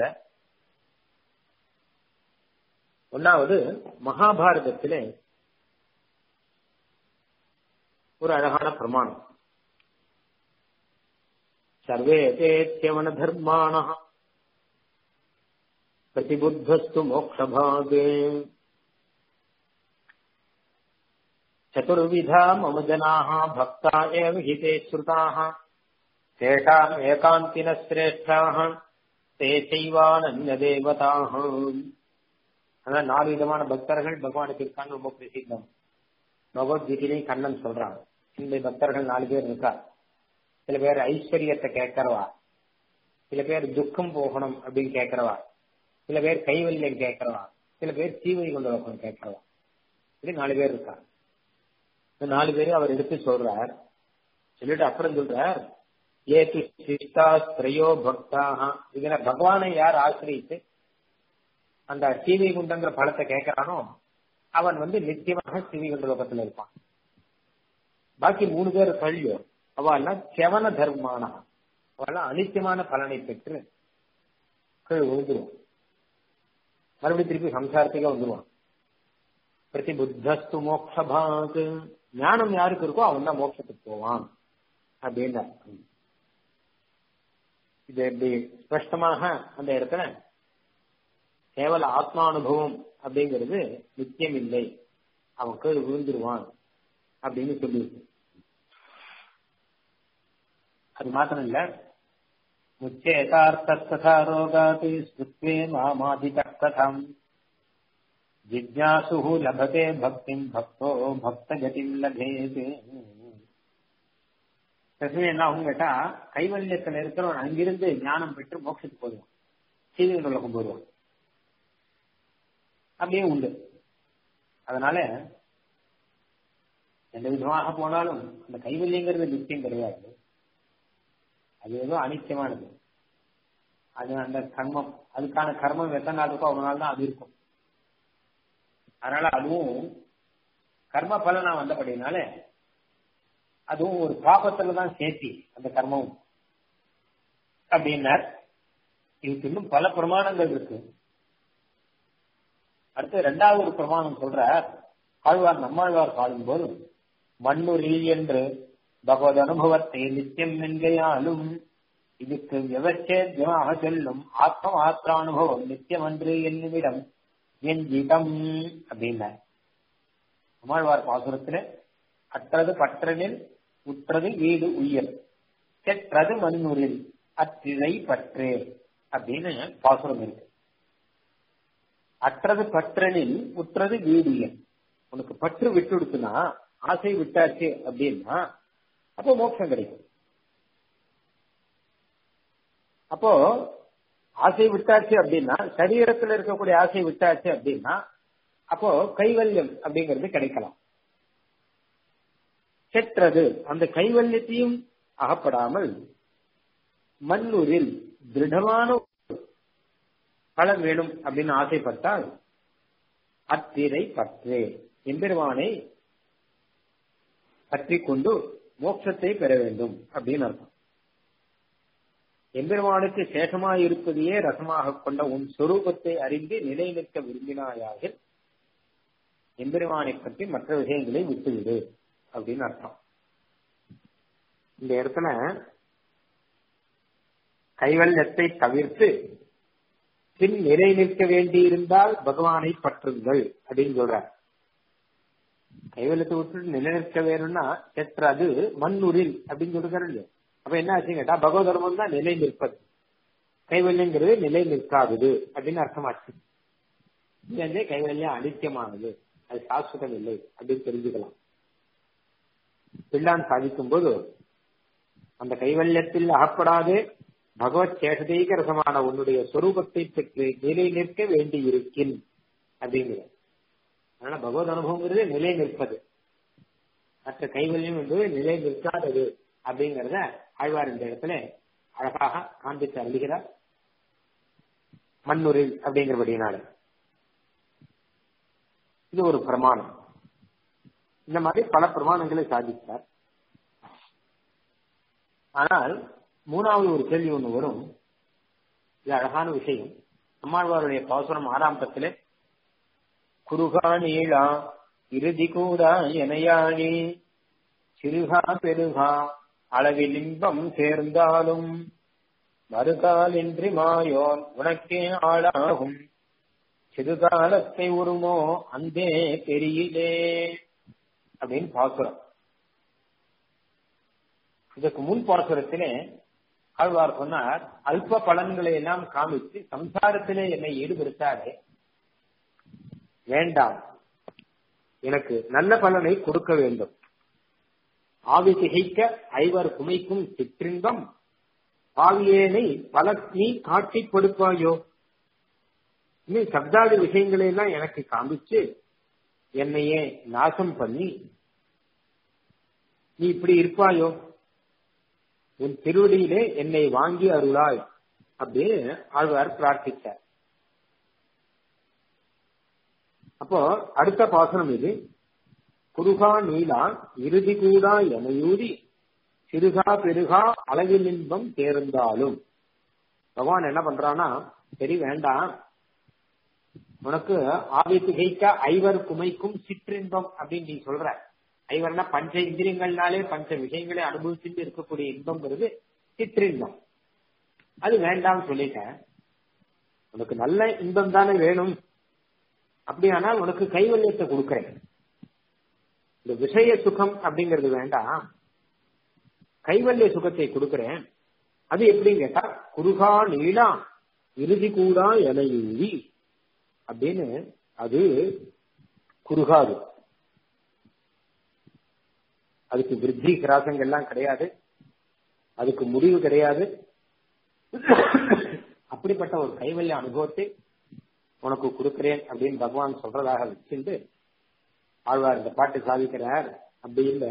ஒன்னாவது மகாபாரதத்திலே ஒரு அழகான பிரமாணம் சர்வே தேத்தியவன தர்மான பிரதிபுத்தஸ்து மோக்ஷபாகே चतुर्विधा मम जनाः भक्ता एव हिते श्रुताः तेषाम् एकान्तिनः श्रेष्ठाः ते செய்வானன்யதேவதாக அதான் நாலு விதமான பக்தர்கள் பகவானுக்கு இருக்கான்னு ரொம்ப பிரசித்தம் பகவத்கீதையிலையும் கண்ணன் சொல்றான் இந்த பக்தர்கள் நாலு பேர் இருக்கா சில பேர் ஐஸ்வர்யத்தை கேட்கறவா சில பேர் துக்கம் போகணும் அப்படின்னு கேட்கறவா சில பேர் கைவல்யம் கேட்கறவா சில பேர் தீவை கொண்டு வைக்கணும் கேட்கறவா இப்படி நாலு பேர் இருக்கா இந்த நாலு பேரும் அவர் எடுத்து சொல்றார் சொல்லிட்டு அப்புறம் சொல்றார் ஏது சித்தா திரையோ பக்தாக இதுல பகவானை யார் ஆசிரியித்து அந்த சீவை குண்டங்கிற பழத்தை கேட்கிறானோ அவன் வந்து நிச்சயமாக சீவை குண்ட லோகத்துல இருப்பான் பாக்கி மூணு பேர் கல்வியோ அவெல்லாம் செவன தர்மானா அவெல்லாம் அனித்தியமான பலனை பெற்று கீழ் விழுந்துருவான் மறுபடியும் திருப்பி சம்சாரத்துக்கே வந்துருவான் பிரதிபுத்தஸ்து மோக்ஷபாக் ஞானம் யாருக்கு இருக்கோ அவன் தான் மோட்சத்துக்கு போவான் அப்படின்னு இது எப்படி ஸ்பஷ்டமாக அந்த இடத்துல கேவல ஆத்மானுபவம் அப்படிங்கிறது நித்தியம் இல்லை அவன் கீழ் விழுந்துருவான் அப்படின்னு சொல்லியிருக்கு அது மாத்திரம் இல்ல முச்சேதார்த்தா ரோகாதி ஸ்ருத்வே மாமாதிகம் ஜிஜ்ஞாசு லபதே பக்திம் பக்தோ பக்த கதிம் லபேது பிரச்சனை என்ன அவங்க கேட்டா கைவல்யத்துல இருக்கிறவன் அங்கிருந்து ஞானம் பெற்று மோட்சத்துக்கு போடுவான் சீவிகள் உலகம் போடுவான் அப்படியே உண்டு அதனால எந்த விதமாக போனாலும் அந்த கைவல்யங்கிறது நிச்சயம் கிடையாது அது ஏதோ அனிச்சயமானது அது அந்த கர்மம் அதுக்கான கர்மம் எத்தனை நாள் இருக்கோ அவ்வளவு நாள் தான் அது இருக்கும் அதனால அதுவும் கர்ம பலனா வந்தபடினால அதுவும் ஒரு பாபத்துல தான் சேர்த்தி அந்த கர்மம் அப்படின்னார் இதுக்கு இன்னும் பல பிரமாணங்கள் இருக்கு அடுத்து ரெண்டாவது ஒரு பிரமாணம் சொல்ற ஆழ்வார் நம்மாழ்வார் பாடும் போது மண்ணுரில் என்று பகவத் அனுபவத்தை நித்தியம் என்கையாலும் இதுக்கு விவச்சேத்தியமாக செல்லும் ஆத்ம மாத்திரானுபவம் நித்தியம் அன்று என்னுமிடம் என் ஜிதம் அப்படின்னா நம்மாழ்வார் பாசுரத்துல அற்றது பற்றனில் உற்றது வீடு உயிர் செற்றது மண்ணூரில் அற்றிழை பற்றே அப்படின்னு பாசுரம் இருக்கு அற்றது பற்றனில் உற்றது வீடு உயிர் உனக்கு பற்று விட்டு கொடுத்துனா ஆசை விட்டாச்சு அப்படின்னா அப்போ மோட்சம் கிடைக்கும் அப்போ ஆசை விட்டாச்சு அப்படின்னா சரீரத்துல இருக்கக்கூடிய ஆசை விட்டாச்சு அப்படின்னா அப்போ கைவல்யம் அப்படிங்கிறது கிடைக்கலாம் செற்றது அந்த கைவல்யத்தையும் அகப்படாமல் மண்ணூரில் திருடமான பலன் வேணும் அப்படின்னு ஆசைப்பட்டால் அத்திரை பற்றே எம்பெருமானை பற்றி கொண்டு மோட்சத்தை பெற வேண்டும் அப்படின்னு அர்த்தம் எம்பெருமானுக்கு சேஷமாய் இருப்பதையே ரசமாக கொண்ட உன் சொரூபத்தை அறிந்து நிலை நிற்க விரும்பினாயாக எம்பெருமானை பற்றி மற்ற விஷயங்களை விட்டுவிடு அப்படின்னு அர்த்தம் இந்த இடத்துல கைவல்யத்தை தவிர்த்து பின் நிலை நிற்க வேண்டியிருந்தால் பகவானை பற்றுங்கள் அப்படின்னு சொல்றார் கைவல்யத்தை விட்டு நிலை நிற்க வேணும்னா செற்றது மண்ணுரில் அப்படின்னு சொல்றாரு இல்லையா அப்ப என்ன ஆச்சு கேட்டா பகவத் தர்மம் தான் நிலை நிற்பது கைவல்யங்கிறது நிலை நிற்காதது அப்படின்னு அர்த்தமாச்சு இதுலேருந்தே கைவல்யம் அனித்தியமானது அது சாஸ்வதம் இல்லை அப்படின்னு தெரிஞ்சுக்கலாம் பிள்ளான் சாதிக்கும் போது அந்த கைவல்யத்தில் அகப்படாது பகவத் சேஷதீக ரசமான உன்னுடைய சொரூபத்தை பெற்று நிலை நிற்க வேண்டி இருக்கின் அப்படிங்கிறது அதனால பகவத் அனுபவங்கிறது நிலை நிற்பது மற்ற கைவல்யம் என்பது நிலை நிற்காதது அப்படிங்கிறத ஆழ்வார் இந்த இடத்துல அழகாக காண்பித்து அருளுகிறார் மண்ணுரில் அப்படிங்கிறபடினால இது ஒரு பிரமாணம் இந்த மாதிரி பல பிரமாணங்களை சாதித்தார் ஆனால் மூணாவது ஒரு கேள்வி ஒண்ணு வரும் இது அழகான விஷயம் நம்மாழ்வாருடைய பாசுரம் ஆறாம் பத்திலே குருகா நீளா இறுதி கூடா எனையாழி சிறுகா பெருகா அளவில் இன்பம் சேர்ந்தாலும் மறுகாலின்றி மாயோன் உனக்கே ஆளாகும் சிறுகாலத்தை உருமோ அந்தே பெரியிலே அப்படின்னு பாக்குறோம் இதற்கு முன் பாசுரத்திலே ஆழ்வார் சொன்னார் அல்ப பலன்களை எல்லாம் காமித்து சம்சாரத்திலே என்னை ஈடுபடுத்தாதே வேண்டாம் எனக்கு நல்ல பலனை கொடுக்க வேண்டும் ஆவி திகைக்க ஐவர் குமைக்கும் சிற்றின்பம் ஆவியேனை பல நீ காட்சி கொடுப்பாயோ நீ சப்தாதி விஷயங்களை எல்லாம் எனக்கு காமிச்சு என்னையே நாசம் பண்ணி நீ இப்படி இருப்பாயோ உன் திருவடியிலே என்னை வாங்கி அருளாய் அப்படின்னு ஆழ்வார் பிரார்த்திச்சார் அப்போ அடுத்த பாசனம் இது குருகா நீலா இறுதி கூடா எனையூதி சிறுகா பெருகா அளவில் இன்பம் தேர்ந்தாலும் பகவான் என்ன பண்றானா சரி வேண்டாம் உனக்கு ஆவி திகைக்க ஐவர் குமைக்கும் சிற்றின்பம் அப்படின்னு நீ சொல்ற ஐவர்னா பஞ்ச இந்திரியங்கள்னாலே பஞ்ச விஷயங்களை அனுபவிச்சுட்டு இருக்கக்கூடிய இன்பம்ங்கிறது சிற்றின்பம் அது வேண்டாம்னு சொல்லிட்டேன் உனக்கு நல்ல இன்பம் தானே வேணும் அப்படியானால் உனக்கு கைவல்யத்தை கொடுக்கிறேன் இந்த விஷய சுகம் அப்படிங்கிறது வேண்டாம் கைவல்ய சுகத்தை கொடுக்கிறேன் அது எப்படின்னு கேட்டா குருகா நீளா இறுதி கூடா எனையூதி அப்படின்னு அது குறுகாது அதுக்கு விருத்தி கிராசங்கள்லாம் கிடையாது அதுக்கு முடிவு கிடையாது அப்படிப்பட்ட ஒரு கைவல்ய அனுபவத்தை உனக்கு கொடுக்கிறேன் அப்படின்னு பகவான் சொல்றதாக வச்சுட்டு ஆழ்வார் இந்த பாட்டு சாதிக்கிறார் அப்படி இல்லை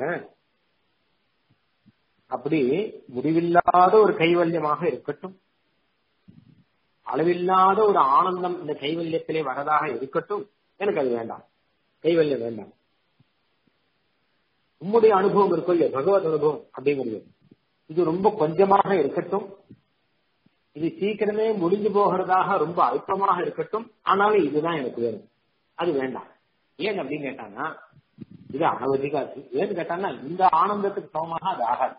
அப்படி முடிவில்லாத ஒரு கைவல்யமாக இருக்கட்டும் அளவில்லாத ஒரு ஆனந்தம் இந்த கைவல்யத்திலே வரதாக இருக்கட்டும் எனக்கு அது வேண்டாம் கைவல்யம் வேண்டாம் உம்முடைய அனுபவம் இருக்கும் இல்லையா பகவத் அனுபவம் அப்படிங்கிறது இது ரொம்ப கொஞ்சமாக இருக்கட்டும் இது சீக்கிரமே முடிஞ்சு போகிறதாக ரொம்ப அல்பமாக இருக்கட்டும் ஆனாலும் இதுதான் எனக்கு வேணும் அது வேண்டாம் ஏன் அப்படின்னு கேட்டாங்கன்னா இது அனவதிகாது ஏன்னு கேட்டாங்கன்னா இந்த ஆனந்தத்துக்கு சமமாக அது ஆகாது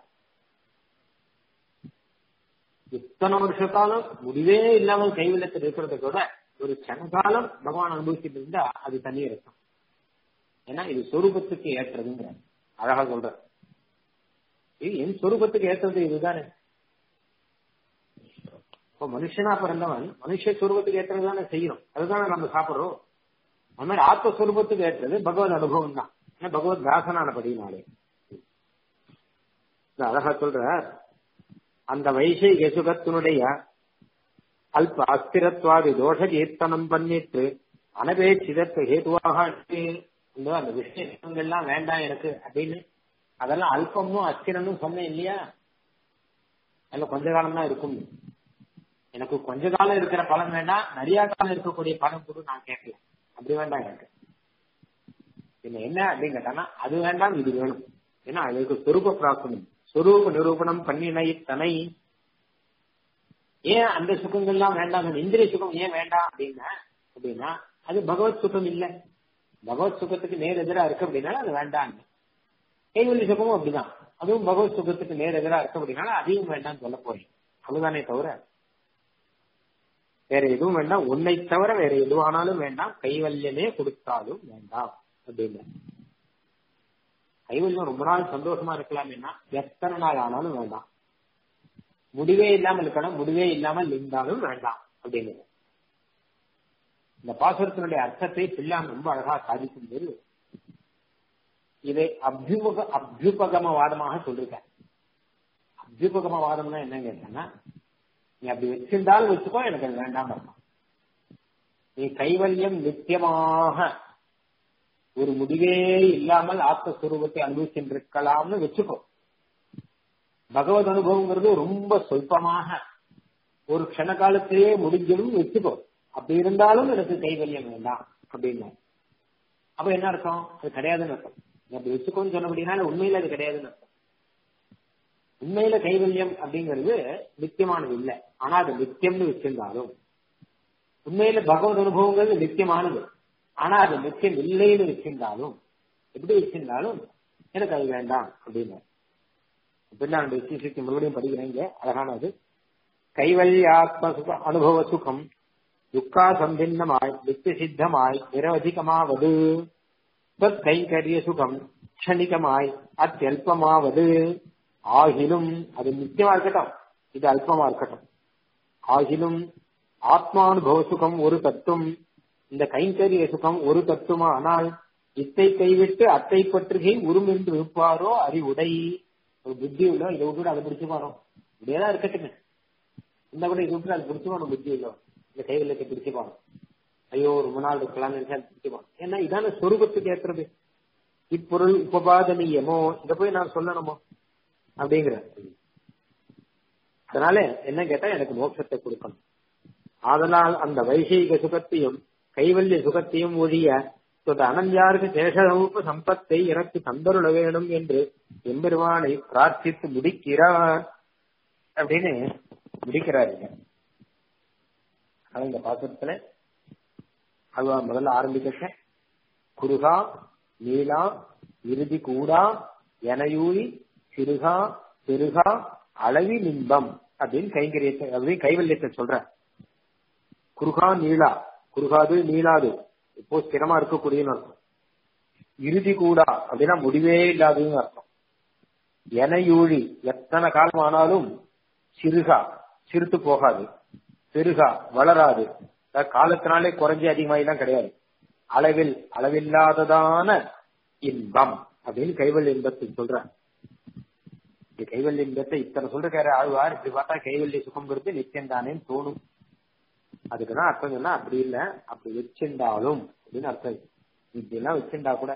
இத்தனை வருஷ காலம் முடிவே இல்லாமல் கைவிலத்தில் இருக்கிறத கூட ஒரு சனகாலம் பகவான் அனுபவிச்சுட்டு இருந்தா அது தனி இருக்கும் ஏன்னா இது சொரூபத்துக்கு ஏற்றதுங்கிற அழகா சொல்ற இது என் சொரூபத்துக்கு ஏற்றது இதுதானே இப்போ மனுஷனா பிறந்தவன் மனுஷ சொரூபத்துக்கு ஏற்றது தானே செய்யணும் அதுதானே நம்ம சாப்பிடுறோம் அது மாதிரி ஆத்மஸ்வரூபத்துக்கு ஏற்றது பகவத் அனுபவம் தான் ஏன்னா பகவத் தாசனானபடினாலே அழகா சொல்ற அந்த வைசைக சுகத்தினுடைய அல்ப அஸ்திரத்வாதி தோஷ கீர்த்தனம் பண்ணிட்டு அனபேட்சிதற்கு ஹேதுவாக அந்த விஷயங்கள்லாம் வேண்டாம் எனக்கு அப்படின்னு அதெல்லாம் அல்பமும் அஸ்திரனும் சொன்னேன் இல்லையா அதுல கொஞ்ச காலம் தான் இருக்கும் எனக்கு கொஞ்ச காலம் இருக்கிற பலன் வேண்டாம் நிறைய காலம் இருக்கக்கூடிய பலன் கூட நான் கேட்கல அப்படி வேண்டாம் எனக்கு என்ன என்ன அப்படின்னு கேட்டானா அது வேண்டாம் இது வேணும் ஏன்னா அதுக்கு சொரூப பிராப்தம் சொரூப நிரூபணம் பண்ணினை தனை ஏன் அந்த சுகங்கள்லாம் வேண்டாம் இந்திரிய சுகம் ஏன் வேண்டாம் அப்படின்னா அப்படின்னா அது பகவத் சுகம் இல்லை பகவத் சுகத்துக்கு நேர் எதிராக இருக்கு அப்படின்னா அது வேண்டாம் கைவல்லி சுகமும் அப்படிதான் அதுவும் பகவத் சுகத்துக்கு நேர் எதிராக இருக்கு அப்படின்னா அதையும் வேண்டாம் சொல்ல போறேன் அவ்வளவுதானே தவிர வேற எதுவும் வேண்டாம் உன்னை தவிர வேற எதுவானாலும் வேண்டாம் கைவல்யமே கொடுத்தாலும் வேண்டாம் அப்படின்னு கைவல்யம் ரொம்ப நாள் சந்தோஷமா இருக்கலாமேனா எத்தனை நாள் ஆனாலும் வேண்டாம் முடிவே இல்லாமல் இருக்கணும் முடிவே இல்லாமல் இருந்தாலும் வேண்டாம் அப்படிங்கிறது இந்த பாசுரத்தினுடைய அர்த்தத்தை பிள்ளான் ரொம்ப அழகா சாதிக்கும் போது இதை அபியுக அபியுபகமவாதமாக சொல்லிருக்க அபியுபகமவாதம்னா என்ன கேட்டா நீ அப்படி வச்சிருந்தாலும் வச்சுக்கோ எனக்கு அது வேண்டாம் அர்த்தம் நீ கைவல்யம் நித்தியமாக ஒரு முடிவே இல்லாமல் ஆத்மஸ்வரூபத்தை அனுபவிச்சிருக்கலாம்னு வச்சுக்கோ பகவத் அனுபவங்கிறது ரொம்ப சொல்பமாக ஒரு க்ஷண காலத்திலேயே முடிஞ்சிடும் வச்சுக்கோ அப்படி இருந்தாலும் எனக்கு கைவல்யம் வேண்டாம் அப்படின்னு அப்ப என்ன அர்த்தம் அது கிடையாதுன்னு அர்த்தம் அப்படி வச்சுக்கோன்னு சொன்னபடினால உண்மையில அது கிடையாதுன்னு அர்த்தம் உண்மையில கைவல்யம் அப்படிங்கிறது நித்தியமானது இல்லை ஆனா அது நித்தியம்னு வச்சிருந்தாலும் உண்மையில பகவத் அனுபவங்கிறது நித்தியமானது ஆனா அது நித்தியம் இல்லைன்னு வச்சிருந்தாலும் எப்படி வச்சிருந்தாலும் எனக்கு அது வேண்டாம் அப்படின்னு பின்னாண்டு விசேஷத்தை மறுபடியும் படிக்கிறேன் இங்க அழகானது கைவல்யாத்ம சுக அனுபவ சுகம் துக்கா சம்பின்னமாய் நித்திய சித்தமாய் நிரவதிகமாவது கைங்கரிய சுகம் க்ஷணிகமாய் அத்தியல்பமாவது ஆகிலும் அது நித்தியமா இருக்கட்டும் இது அல்பமா இருக்கட்டும் ஆகிலும் ஆத்மானுபவ சுகம் ஒரு தத்துவம் இந்த கைங்கரிய சுகம் ஒரு தத்துவமா ஆனால் இத்தை கைவிட்டு அத்தை பற்றுகை உரும் என்று இருப்பாரோ அறிவுடை ஒரு புத்தி உள்ள இதை விட்டு அதை பிடிச்சு போறோம் இப்படியேதான் இருக்கட்டுங்க இந்த கூட இதை விட்டு அதை பிடிச்சு போனோம் புத்தி உள்ள இந்த கைவிலத்தை பிடிச்சு போனோம் ஐயோ ரொம்ப நாள் இருக்கலாம்னு நினைச்சா பிடிச்சு போனோம் ஏன்னா இதான சொரூபத்துக்கு ஏற்றுறது இப்பொருள் உபபாதனீயமோ இதை போய் நான் சொல்லணுமோ அப்படிங்கிற அதனால என்ன கேட்டா எனக்கு மோட்சத்தை கொடுக்கணும் அதனால் அந்த வைசீக சுகத்தையும் கைவல்ய சுகத்தையும் ஒழிய அனந்தியாருக்கு சேஷரூப சம்பத்தை எனக்கு தந்தருள வேணும் என்று எம்பெருமானை பிரார்த்தித்து முடிக்கிறார் அப்படின்னு முடிக்கிறாருங்க இந்த பாத்திரத்துல அதுவா முதல்ல ஆரம்பிக்க குருகா நீலா இறுதி கூடா எனையூரி சிறுகா பெருகா அளவி நின்பம் அப்படின்னு கைங்கரியத்தை அப்படின்னு கைவல்யத்தை சொல்ற குருகா நீளா குருகாது நீளாது இப்போ ஸ்திரமா இருக்கக்கூடியன்னு அர்த்தம் இறுதி கூடா அப்படின்னா முடிவே இல்லாததுன்னு அர்த்தம் எனையூழி எத்தனை காலம் ஆனாலும் சிறுகா சிறுத்து போகாது பெருகா வளராது காலத்தினாலே குறைஞ்சி அதிகமாயிலாம் கிடையாது அளவில் அளவில்லாததான இன்பம் அப்படின்னு கைவல்ய இன்பத்தை சொல்ற இந்த கைவல்ய இன்பத்தை இத்தனை சொல்றாரு ஆழ்வார் இப்படி பார்த்தா கைவல்ய சுகம்ங்கிறது நிச்சயம் தானேன்னு தோணும் அதுக்குதான் அர்த்தம் சொன்னா அப்படி இல்ல அப்படி வச்சிருந்தாலும் அப்படின்னு அர்த்தம் இப்படி எல்லாம் வச்சிருந்தா கூட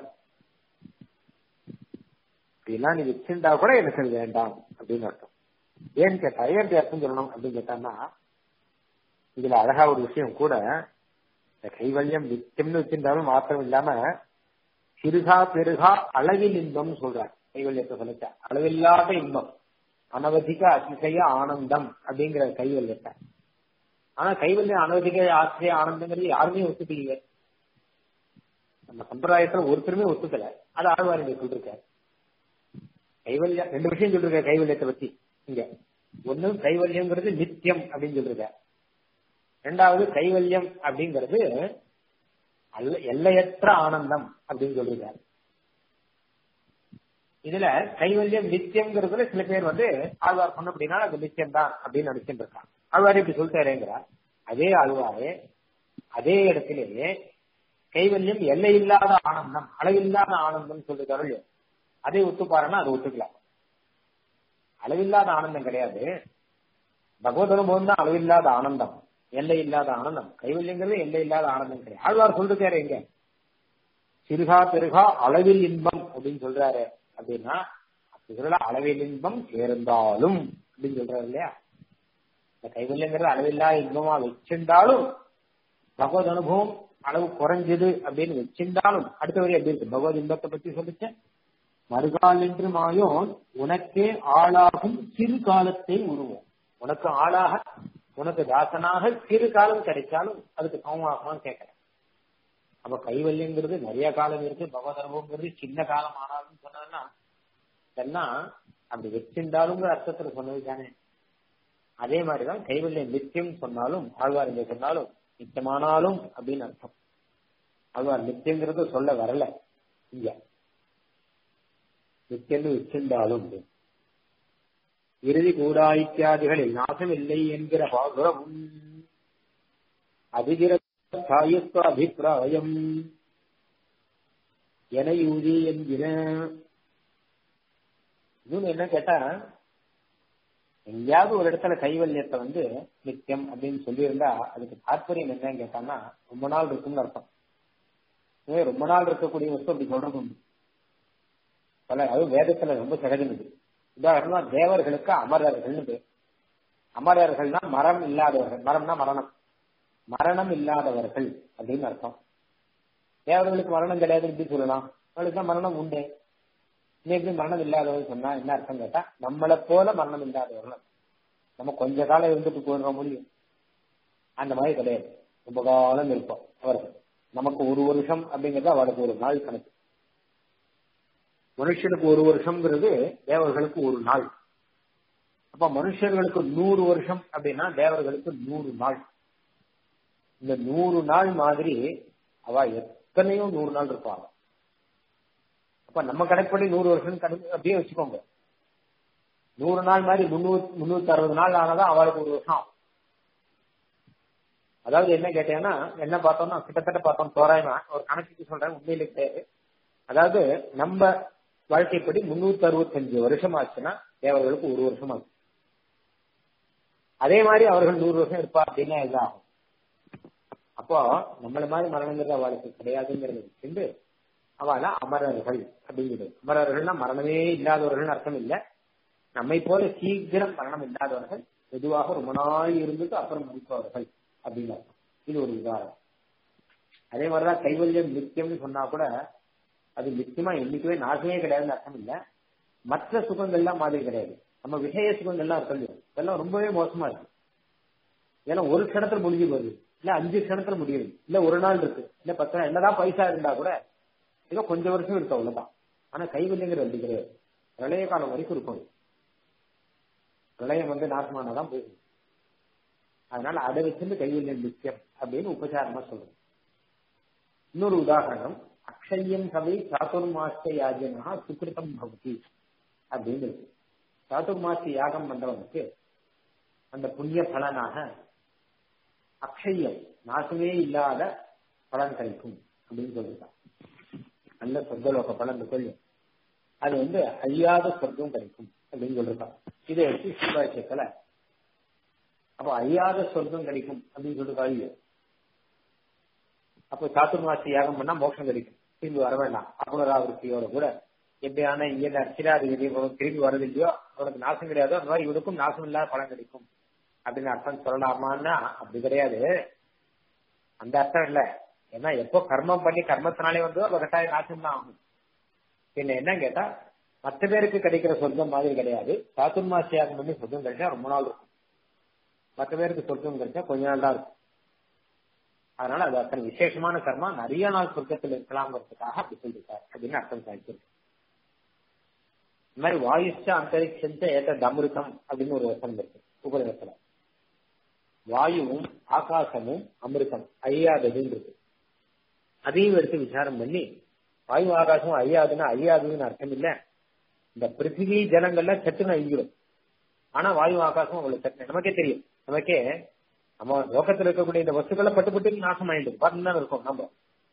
இப்படிலாம் நீ வச்சிருந்தா கூட எனக்கு அது வேண்டாம் அப்படின்னு அர்த்தம் ஏன்னு கேட்டா ஏன் அர்த்தம் சொல்லணும் அப்படின்னு கேட்டான்னா இதுல அழகா ஒரு விஷயம் கூட இந்த கைவல்யம் நித்தியம்னு வச்சிருந்தாலும் மாத்திரம் இல்லாம சிறுகா பெருகா அளவில் இன்பம் சொல்றார் கைவல்யத்தை சொல்லிச்சா அளவில்லாத இன்பம் அனவதிக அதிசய ஆனந்தம் அப்படிங்கிற கைவல்யத்தை ஆனா கைவல்யம் அனவதிக ஆசிரிய ஆனந்தங்கிறது யாருமே ஒத்துக்கலையே நம்ம சம்பிரதாயத்துல ஒருத்தருமே ஒத்துக்கல அது ஆழ்வார் இங்க சொல்லிருக்காரு கைவல்யம் ரெண்டு விஷயம் சொல்லிருக்க கைவல்யத்தை பத்தி இங்க ஒண்ணு கைவல்யங்கிறது நித்தியம் அப்படின்னு சொல்லிருக்க ரெண்டாவது கைவல்யம் அப்படிங்கிறது அல்ல எல்லையற்ற ஆனந்தம் அப்படின்னு சொல்லிருக்காரு இதுல கைவல்யம் நித்தியம்ங்கிறதுல சில பேர் வந்து ஆழ்வார் சொன்ன அப்படின்னா அது நித்தியம் தான் அப்படின்னு நினைச்சுட்டு இருக்காங்க ஆழ்வார் இப்படி சொல்லிட்டாருங்கிறார் அதே ஆழ்வாரே அதே இடத்திலேயே கைவல்யம் எல்லை இல்லாத ஆனந்தம் அளவில்லாத ஆனந்தம் சொல்லிருக்காரு அதை ஒத்துப்பாருன்னா அதை ஒத்துக்கலாம் அளவில்லாத ஆனந்தம் கிடையாது பகவத் அனுபவம் தான் அளவில்லாத ஆனந்தம் எல்லை இல்லாத ஆனந்தம் கைவல்யங்கிறது எல்லை இல்லாத ஆனந்தம் கிடையாது ஆழ்வார் சொல்லிருக்காரு எங்க சிறுகா பெருகா அளவில் இன்பம் அப்படின்னு சொல்றாரு அப்படின்னா இதெல்லாம் அளவில் இன்பம் சேர்ந்தாலும் அப்படின்னு சொல்றாரு இல்லையா இந்த கைவல்யங்கிறது அளவில்லா இன்பமா வச்சிருந்தாலும் பகவத் அனுபவம் அளவு குறைஞ்சது அப்படின்னு வச்சிருந்தாலும் அடுத்த வரை எப்படி இருக்கு பகவத் இன்பத்தை பத்தி சொல்லிச்சேன் மறுகால் என்று மாயோன் உனக்கே ஆளாகும் சிறு காலத்தை உருவோம் உனக்கு ஆளாக உனக்கு தாசனாக சிறு காலம் கிடைச்சாலும் அதுக்கு சமமாகுமான்னு கேட்கிறேன் அப்ப கைவல்யங்கிறது நிறைய காலம் இருக்கு பகவத் அனுபவங்கிறது சின்ன காலம் ஆனாலும் சொன்னா இதெல்லாம் அப்படி வச்சிருந்தாலுங்கிற அர்த்தத்துல சொன்னது தானே அதே மாதிரிதான் கைவல்யம் நித்தியம் சொன்னாலும் ஆழ்வார் இங்க சொன்னாலும் நித்தியமானாலும் அப்படின்னு அர்த்தம் ஆழ்வார் நித்தியங்கிறது சொல்ல வரல இங்க நித்தியன்னு வச்சிருந்தாலும் இறுதி கூடாய்த்தியாதிகளில் நாசமில்லை என்கிற பாகுரமும் அதிகிர சாயத்துவ அபிப்பிராயம் எனையூதி என்கிற இன்னொன்னு என்ன கேட்டா எங்கேயாவது ஒரு இடத்துல கைவல்யத்தை வந்து நித்தியம் அப்படின்னு சொல்லியிருந்தா அதுக்கு தாற்பயம் என்னன்னு கேட்டான்னா ரொம்ப நாள் இருக்கும்னு அர்த்தம் ஏன் ரொம்ப நாள் இருக்கக்கூடிய வஸ்து அப்படி சொல்றது உண்டு பல அது வேதத்துல ரொம்ப சகஜம் இது உதாரணமா தேவர்களுக்கு அமரர்கள்னு பேர் அமரர்கள்னா மரம் இல்லாதவர்கள் மரம்னா மரணம் மரணம் இல்லாதவர்கள் அப்படின்னு அர்த்தம் தேவர்களுக்கு மரணம் கிடையாது எப்படி சொல்லலாம் அவளுக்கு தான் மரணம் உண்டு நீ எப்படி மரணம் இல்லாதவர்கள் சொன்னா என்ன அர்த்தம் கேட்டா நம்மளை போல மரணம் இல்லாதவர்கள் நம்ம கொஞ்ச காலம் இருந்துட்டு போயிட முடியும் அந்த மாதிரி கிடையாது ரொம்ப காலம் இருப்போம் அவர்கள் நமக்கு ஒரு வருஷம் அப்படிங்கிறது அவளுக்கு ஒரு நாள் கணக்கு மனுஷனுக்கு ஒரு வருஷம்ங்கிறது தேவர்களுக்கு ஒரு நாள் அப்ப மனுஷர்களுக்கு நூறு வருஷம் அப்படின்னா தேவர்களுக்கு நூறு நாள் இந்த நூறு நாள் மாதிரி அவ எத்தனையோ நூறு நாள் இருப்பாங்க அப்ப நம்ம கணக்குப்படி நூறு வருஷம் கணக்கு அப்படியே வச்சுக்கோங்க நூறு நாள் மாதிரி முன்னூறு முன்னூத்தி அறுபது நாள் ஆனாதான் அவளுக்கு ஒரு வருஷம் ஆகும் அதாவது என்ன கேட்டேன்னா என்ன பார்த்தோம்னா கிட்டத்தட்ட பார்த்தோம் தோராயமா ஒரு கணக்குக்கு சொல்றேன் உண்மையில கிடையாது அதாவது நம்ம வாழ்க்கைப்படி முன்னூத்தி அறுபத்தஞ்சு வருஷம் ஆச்சுன்னா தேவர்களுக்கு ஒரு வருஷம் ஆகும் அதே மாதிரி அவர்கள் நூறு வருஷம் இருப்பா அப்படின்னா இதாகும் அப்போ நம்மள மாதிரி மரணங்கிறது அவளுக்கு கிடையாதுங்கிறது வச்சுட்டு அவள அமரர்கள் அப்படிங்கிறது அமரர்கள்னா மரணமே இல்லாதவர்கள் அர்த்தம் இல்லை நம்மை போல சீக்கிரம் மரணம் இல்லாதவர்கள் பொதுவாக ரொம்ப நாள் இருந்துட்டு அப்புறம் முடிப்பவர்கள் அப்படின்னு அர்த்தம் இது ஒரு உதாரணம் அதே மாதிரிதான் கைவல்யம் நித்தியம்னு சொன்னா கூட அது நிச்சயமா என்னைக்குமே நாசமே கிடையாதுன்னு அர்த்தம் இல்ல மற்ற சுகங்கள்லாம் மாதிரி கிடையாது நம்ம விஷய சுகங்கள்லாம் இருக்கு இதெல்லாம் ரொம்பவே மோசமா இருக்கு ஏன்னா ஒரு க்ஷணத்துல முடிஞ்சு போகுது இல்ல அஞ்சு க்ஷணத்துல முடியுது இல்ல ஒரு நாள் இருக்கு இல்ல பத்து நாள் என்னதான் பைசா இருந்தா கூட ஏதோ கொஞ்சம் வருஷம் இருக்கு அவ்வளவுதான் ஆனா கைவல்யங்கிற அப்படி கிடையாது பிரளய காலம் வரைக்கும் இருக்கும் பிரளயம் வந்து நாசமானதான் போகும் அதனால அதை வச்சிருந்து கைவல்யம் நித்தியம் அப்படின்னு உபச்சாரமா சொல்றோம் இன்னொரு உதாரணம் அக்ஷயம் சபை சாதுர்மாச யாஜனா சுக்கிருத்தம் பவதி அப்படின்னு இருக்கு சாதுர்மாச யாகம் பண்றவனுக்கு அந்த புண்ணிய பலனாக அக்ஷயம் நாசமே இல்லாத பலன் கிடைக்கும் அப்படின்னு சொல்லிருக்கான் நல்ல சொர்க்கலோக பலன் கொள்ளும் அது வந்து அழியாத சொர்க்கம் கிடைக்கும் அப்படின்னு சொல்லிருக்கான் இதை வச்சு சீபாட்சியத்துல அப்போ அழியாத சொர்க்கம் கிடைக்கும் அப்படின்னு சொல்லிட்டு அழியும் அப்போ சாத்துர்மாசி யாகம் பண்ணா மோட்சம் கிடைக்கும் திரும்பி வர வேண்டாம் அபுனராவருத்தியோட கூட எப்படியான இங்க அச்சிராதிபதி திரும்பி வரது இல்லையோ அவனுக்கு நாசம் கிடையாதோ அந்த மாதிரி இவனுக்கும் நாசம் இல்லாத பலன் கிடைக்கும் அப்படின்னு அர்த்தம் சொல்லலாமான்னா அப்படி கிடையாது அந்த அர்த்தம் இல்ல ஏன்னா எப்போ கர்மம் பண்ணி கர்மத்தினாலே வந்து அப்ப கட்டாய நாசம் தான் ஆகும் பின்ன என்ன கேட்டா மற்ற பேருக்கு கிடைக்கிற சொர்க்கம் மாதிரி கிடையாது சாத்துர்மாசி யாகம் பண்ணி சொர்க்கம் கிடைச்சா ரொம்ப நாள் இருக்கும் மற்ற பேருக்கு சொர்க்கம் கிடைச்சா கொஞ்ச நாள் தான் இருக்கும் அதனால அது அத்தனை விசேஷமான கர்மா நிறைய நாள் சொர்க்கத்தில் இருக்கலாம்ங்கிறதுக்காக அப்படி சொல்லிருக்காரு அப்படின்னு அர்த்தம் சாதிச்சிருக்கு இந்த மாதிரி வாயுச்ச அந்தரிக்ஷந்த ஏத்த அமிர்தம் அப்படின்னு ஒரு வசனம் இருக்கு உபநிடத்துல வாயுவும் ஆகாசமும் அமிர்தம் அழியாததுன்னு இருக்கு அதையும் எடுத்து விசாரம் பண்ணி வாயு ஆகாசமும் அழியாதுன்னா அழியாதுன்னு அர்த்தம் இல்ல இந்த பிருத்திவி ஜனங்கள்லாம் சட்டுன்னு அழிஞ்சிடும் ஆனா வாயு ஆகாசம் அவ்வளவு சட்டு நமக்கே தெரியும் நமக்கே நம்ம லோகத்தில் இருக்கக்கூடிய இந்த வஸ்துக்களை பட்டு பட்டு நாசம் ஆயிடும் பார்த்துதான் இருக்கும் நம்ம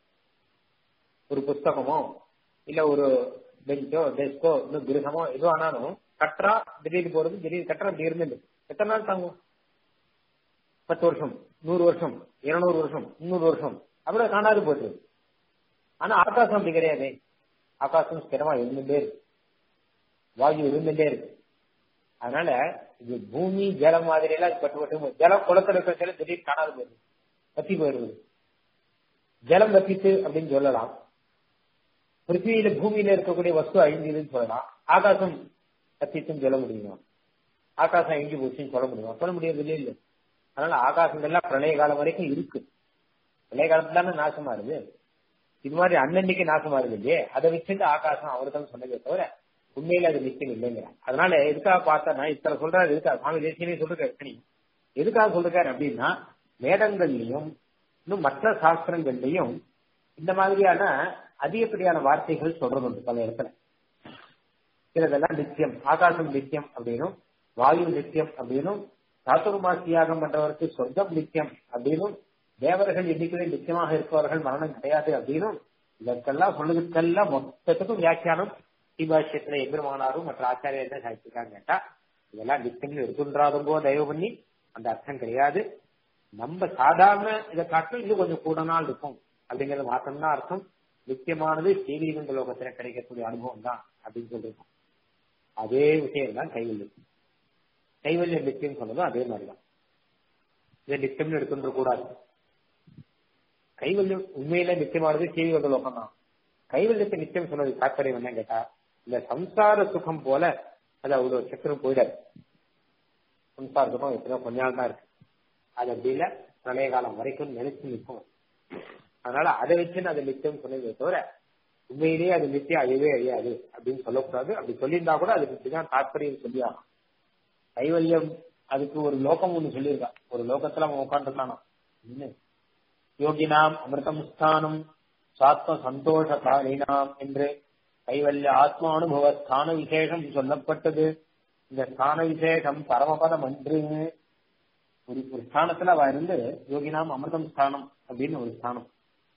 ஒரு புஸ்தகமோ இல்ல ஒரு பெஞ்சோ டெஸ்கோ இன்னும் கிரகமோ எதுவும் ஆனாலும் கற்றா திடீர்னு போறது திடீர்னு கட்டுறா அப்படி இருந்துட்டு எத்தனை நாள் தாங்கும் பத்து வருஷம் நூறு வருஷம் இருநூறு வருஷம் முன்னூறு வருஷம் அப்படியே காணாது போச்சு ஆனா ஆகாசம் அப்படி கிடையாது ஆகாசம் ஸ்திரமா இருந்துட்டே இருக்கு வாயு இருந்துட்டே இருக்கு அதனால இது பூமி ஜலம் மாதிரி எல்லாம் பட்டு பட்டு ஜலம் குளத்துல இருக்கிற ஜலம் திடீர்னு காணாது போயிருது வத்தி போயிருது ஜலம் வத்திச்சு அப்படின்னு சொல்லலாம் பிருத்திவியில பூமியில இருக்கக்கூடிய வஸ்து அழிஞ்சதுன்னு சொல்லலாம் ஆகாசம் வத்திச்சுன்னு சொல்ல முடியுமா ஆகாசம் அழிஞ்சு போச்சுன்னு சொல்ல முடியுமா சொல்ல முடியாது இல்லையா இல்லை அதனால ஆகாசங்கள்லாம் பிரளய காலம் வரைக்கும் இருக்கு பிரளய காலத்துல தானே நாசமா இருக்கு இது மாதிரி அன்னன்னைக்கு நாசமா இருக்கு இல்லையே அதை வச்சுட்டு ஆகாசம் அவர் தான் சொன்னதே தவிர உண்மையில அது நிச்சயம் இல்லைங்கிறான் அதனால எதுக்காக பார்த்தா இத்தனை சொல்றாரு எதுக்காக சுவாமி தேசியனே சொல்றாரு எதுக்காக சொல்றாரு அப்படின்னா வேதங்கள்லயும் இன்னும் மற்ற சாஸ்திரங்கள்லயும் இந்த மாதிரியான அதிகப்படியான வார்த்தைகள் சொல்றது உண்டு பல இடத்துல சிலதெல்லாம் நித்தியம் ஆகாசம் நித்தியம் அப்படின்னும் வாயு நித்தியம் அப்படின்னும் சாத்துர்மாசி யாகம் பண்றவருக்கு சொர்க்கம் நித்தியம் அப்படின்னும் தேவர்கள் எண்ணிக்கையே நிச்சயமாக இருப்பவர்கள் மரணம் கிடையாது அப்படின்னும் இதற்கெல்லாம் சொல்லுவதற்கெல்லாம் மொத்தத்துக்கும் வியாக்கியானம் ஸ்ரீபாஷ்யத்துல எம்பெருமானாரும் மற்ற ஆச்சாரியர் தான் சாதிச்சிருக்காங்க கேட்டா இதெல்லாம் நித்தியம் எடுத்துன்றாதுங்கோ தயவு பண்ணி அந்த அர்த்தம் கிடையாது நம்ம சாதாரண இதை காட்டும் இன்னும் கொஞ்சம் கூட நாள் இருக்கும் அப்படிங்கறது மாத்திரம்தான் அர்த்தம் நித்தியமானது ஸ்ரீவிகுண்ட லோகத்துல கிடைக்கக்கூடிய அனுபவம் தான் அப்படின்னு சொல்லிருக்கோம் அதே விஷயம் தான் கைவல்யம் கைவல்யம் நித்தியம் சொன்னதும் அதே மாதிரிதான் இதை நித்தியம்னு எடுத்துன்ற கூடாது கைவல்யம் உண்மையில நித்தியமானது ஸ்ரீவிகுண்ட லோகம் தான் கைவல்யத்தை நித்தியம் சொன்னது தாற்பயம் என்ன கேட்டா இந்த சம்சார சுகம் போல அது அவ்வளவு சக்கரம் போயிடாது சம்சார சுகம் எத்தனை கொஞ்ச நாள் தான் இருக்கு அது அப்படி இல்ல பிரளய காலம் வரைக்கும் நினைச்சு நிற்கும் அதனால அதை வச்சு அதை நித்தியம் சொன்னதே தவிர உண்மையிலேயே அது நித்தியம் அழியவே அழியாது அப்படின்னு சொல்லக்கூடாது அப்படி சொல்லியிருந்தா கூட அதுக்கு இப்படிதான் தாற்பயம் சொல்லி ஆகும் கைவல்யம் அதுக்கு ஒரு லோகம் ஒண்ணு சொல்லியிருக்கா ஒரு லோகத்துல அவன் உட்காந்துருக்கானா யோகினாம் அமிர்தம் ஸ்தானம் சாத்ம சந்தோஷ காலினாம் என்று கைவல்ய ஆத்மா அனுபவ ஸ்தான விசேஷம் சொல்லப்பட்டது இந்த ஸ்தான விசேஷம் பரமபதம் அன்று ஒரு ஒரு ஸ்தானத்துல அவ இருந்து யோகினாம் அமிர்தம் ஸ்தானம் அப்படின்னு ஒரு ஸ்தானம்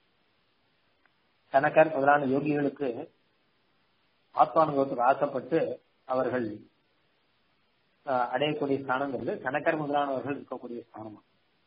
கணக்கர் முதலான யோகிகளுக்கு ஆத்மானுபவத்துக்கு ஆசைப்பட்டு அவர்கள் அடையக்கூடிய ஸ்தானங்கிறது கணக்கர் முதலானவர்கள் இருக்கக்கூடிய ஸ்தானமா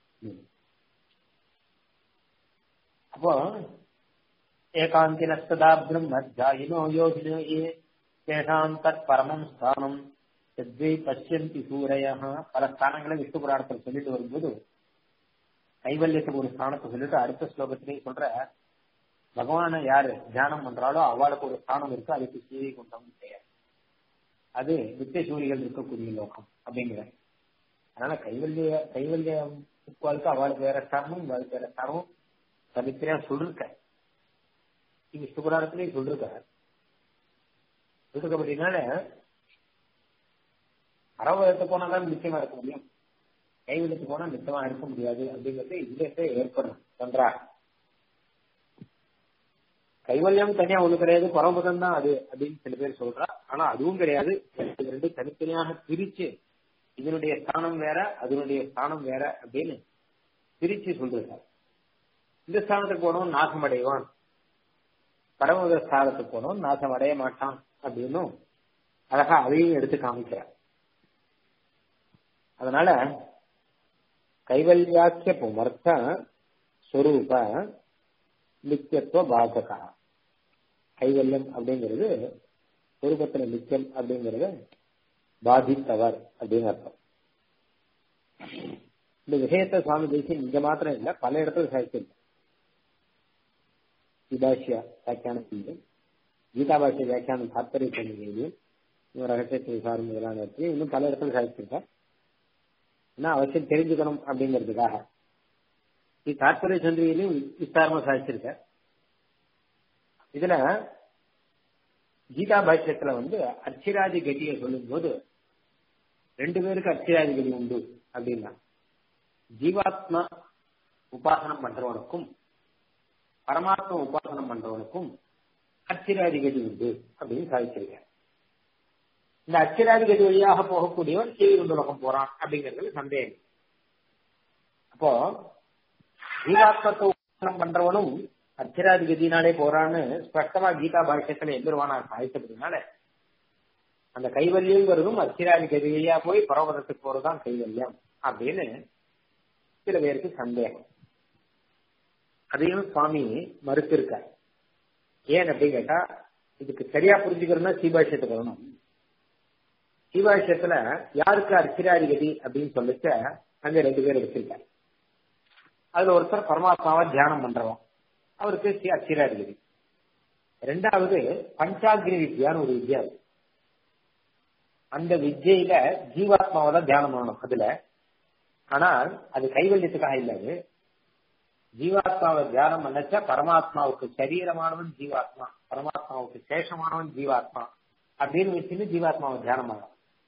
அப்போ ஏகாந்தினஸ்ததா பிரம்மத்யாயினோ யோகினோ ஏ தேசாம் தத் பரமம் ஸ்தானம் எத்வை பசியந்தி சூரைய பல ஸ்தானங்களை விஷ்ணு புராணத்தில் சொல்லிட்டு வரும்போது கைவல்யத்துக்கு ஒரு ஸ்தானத்தை சொல்லிட்டு அடுத்த ஸ்லோகத்திலேயே சொல்ற பகவான யாரு தியானம் பண்றாலோ அவளுக்கு ஒரு ஸ்தானம் இருக்கு அதுக்கு சீதை கொண்டம் பெயர் அது நித்திய சூரிகள் இருக்கக்கூடிய லோகம் அப்படிங்கிற அதனால கைவல்ய கைவல்யம் வாழ்க்கை அவளுக்கு வேற ஸ்தானமும் இவாளுக்கு வேற ஸ்தானமும் தனித்தனியா சொல்லிருக்க விஷ்ணு புராணத்திலேயே சொல்லிருக்க சொல்லிருக்க அப்படின்னால அறவதத்தை போனாதான் நிச்சயமா இருக்க முடியும் கைவிழுத்து போனா நிச்சயமா இருக்க முடியாது அப்படிங்கிறது இதுல ஏற்படும் நன்றா கைவல்யம் தனியா ஒண்ணு கிடையாது பரமபதம் தான் அது அப்படின்னு சில பேர் சொல்றா ஆனா அதுவும் கிடையாது ரெண்டு தனித்தனியாக பிரிச்சு இதனுடைய ஸ்தானம் வேற அதனுடைய ஸ்தானம் வேற அப்படின்னு பிரிச்சு சொல்றாரு இந்த ஸ்தானத்துக்கு போனோம் நாசம் அடைவான் பரமபத ஸ்தானத்துக்கு போனோம் நாசம் அடைய மாட்டான் அப்படின்னும் அழகா அதையும் எடுத்து காமிக்கிறார் அதனால கைவல்யாக்கிய புமர்த்த ஸ்வரூப நித்தியத்துவ பாதகா கைவல்யம் அப்படிங்கிறது சொரூபத்துல நித்தியம் அப்படிங்கறத பாதித்தவர் அப்படின்னு அர்த்தம் இந்த விஷயத்த சுவாமி தேசியம் இங்க மாத்திரம் இல்ல பல இடத்துல சாய்ச்சிருக்க விபாஷ்ய வியாக்கியானத்திலையும் கீதா பாஷ்ய வியாக்கியானம் தாத்பரிய சந்திகையிலையும் ரகசியத்தை சாரும் முதலான இடத்துலையும் இன்னும் பல இடத்துல சாதிச்சிருக்கார் ஏன்னா அவசியம் தெரிஞ்சுக்கணும் அப்படிங்கிறதுக்காக இது தாற்பரிய சந்திரியிலையும் விஸ்தாரமா சாதிச்சிருக்க இதுல கீதா பாஷ்யத்துல வந்து அர்ச்சிராதி கதியை சொல்லும் போது ரெண்டு பேருக்கு அர்ச்சிராதி கதி உண்டு அப்படின்னா ஜீவாத்மா உபாசனம் பண்றவனுக்கும் பரமாத்மா உபாசனம் பண்றவனுக்கும் அர்ச்சிராதி கதி உண்டு அப்படின்னு சாதிச்சிருக்க இந்த அர்ச்சிராதி கதி வழியாக போகக்கூடியவன் சீவிருந்தலகம் போறான் அப்படிங்கிறது சந்தேகம் அப்போ ஜீவாத்மத்தை உபாசனம் பண்றவனும் அர்ச்சராதி கதினாலே போறான்னு ஸ்பஷ்டமா கீதா பாஷ்யத்துல எந்திரவானா சாதிச்சதுனால அந்த கைவல்யங்கிறதும் அர்ச்சராதி கதியா போய் பரவதத்துக்கு போறதுதான் கைவல்யம் அப்படின்னு சில பேருக்கு சந்தேகம் அதையும் சுவாமி மறுத்திருக்கார் ஏன் அப்படின்னு கேட்டா இதுக்கு சரியா புரிஞ்சுக்கணும்னா சீபாஷ்யத்துக்கு வரணும் சீபாஷ்யத்துல யாருக்கு அர்ச்சராதி கதி அப்படின்னு சொல்லிச்ச அங்க ரெண்டு பேர் வச்சிருக்காரு அதுல ஒருத்தர் பரமாத்மாவை தியானம் பண்றவன் அவருக்கு அச்சிரா இருக்குது ரெண்டாவது பஞ்சாகிரி வித்யான்னு ஒரு வித்யா இருக்கு அந்த வித்யில ஜீவாத்மாவை தான் தியானம் பண்ணணும் அதுல ஆனால் அது கைவல்யத்துக்காக இல்லாது ஜீவாத்மாவை தியானம் பண்ணச்சா பரமாத்மாவுக்கு சரீரமானவன் ஜீவாத்மா பரமாத்மாவுக்கு சேஷமானவன் ஜீவாத்மா அப்படின்னு வச்சுன்னு ஜீவாத்மாவை தியானம் பண்ணலாம்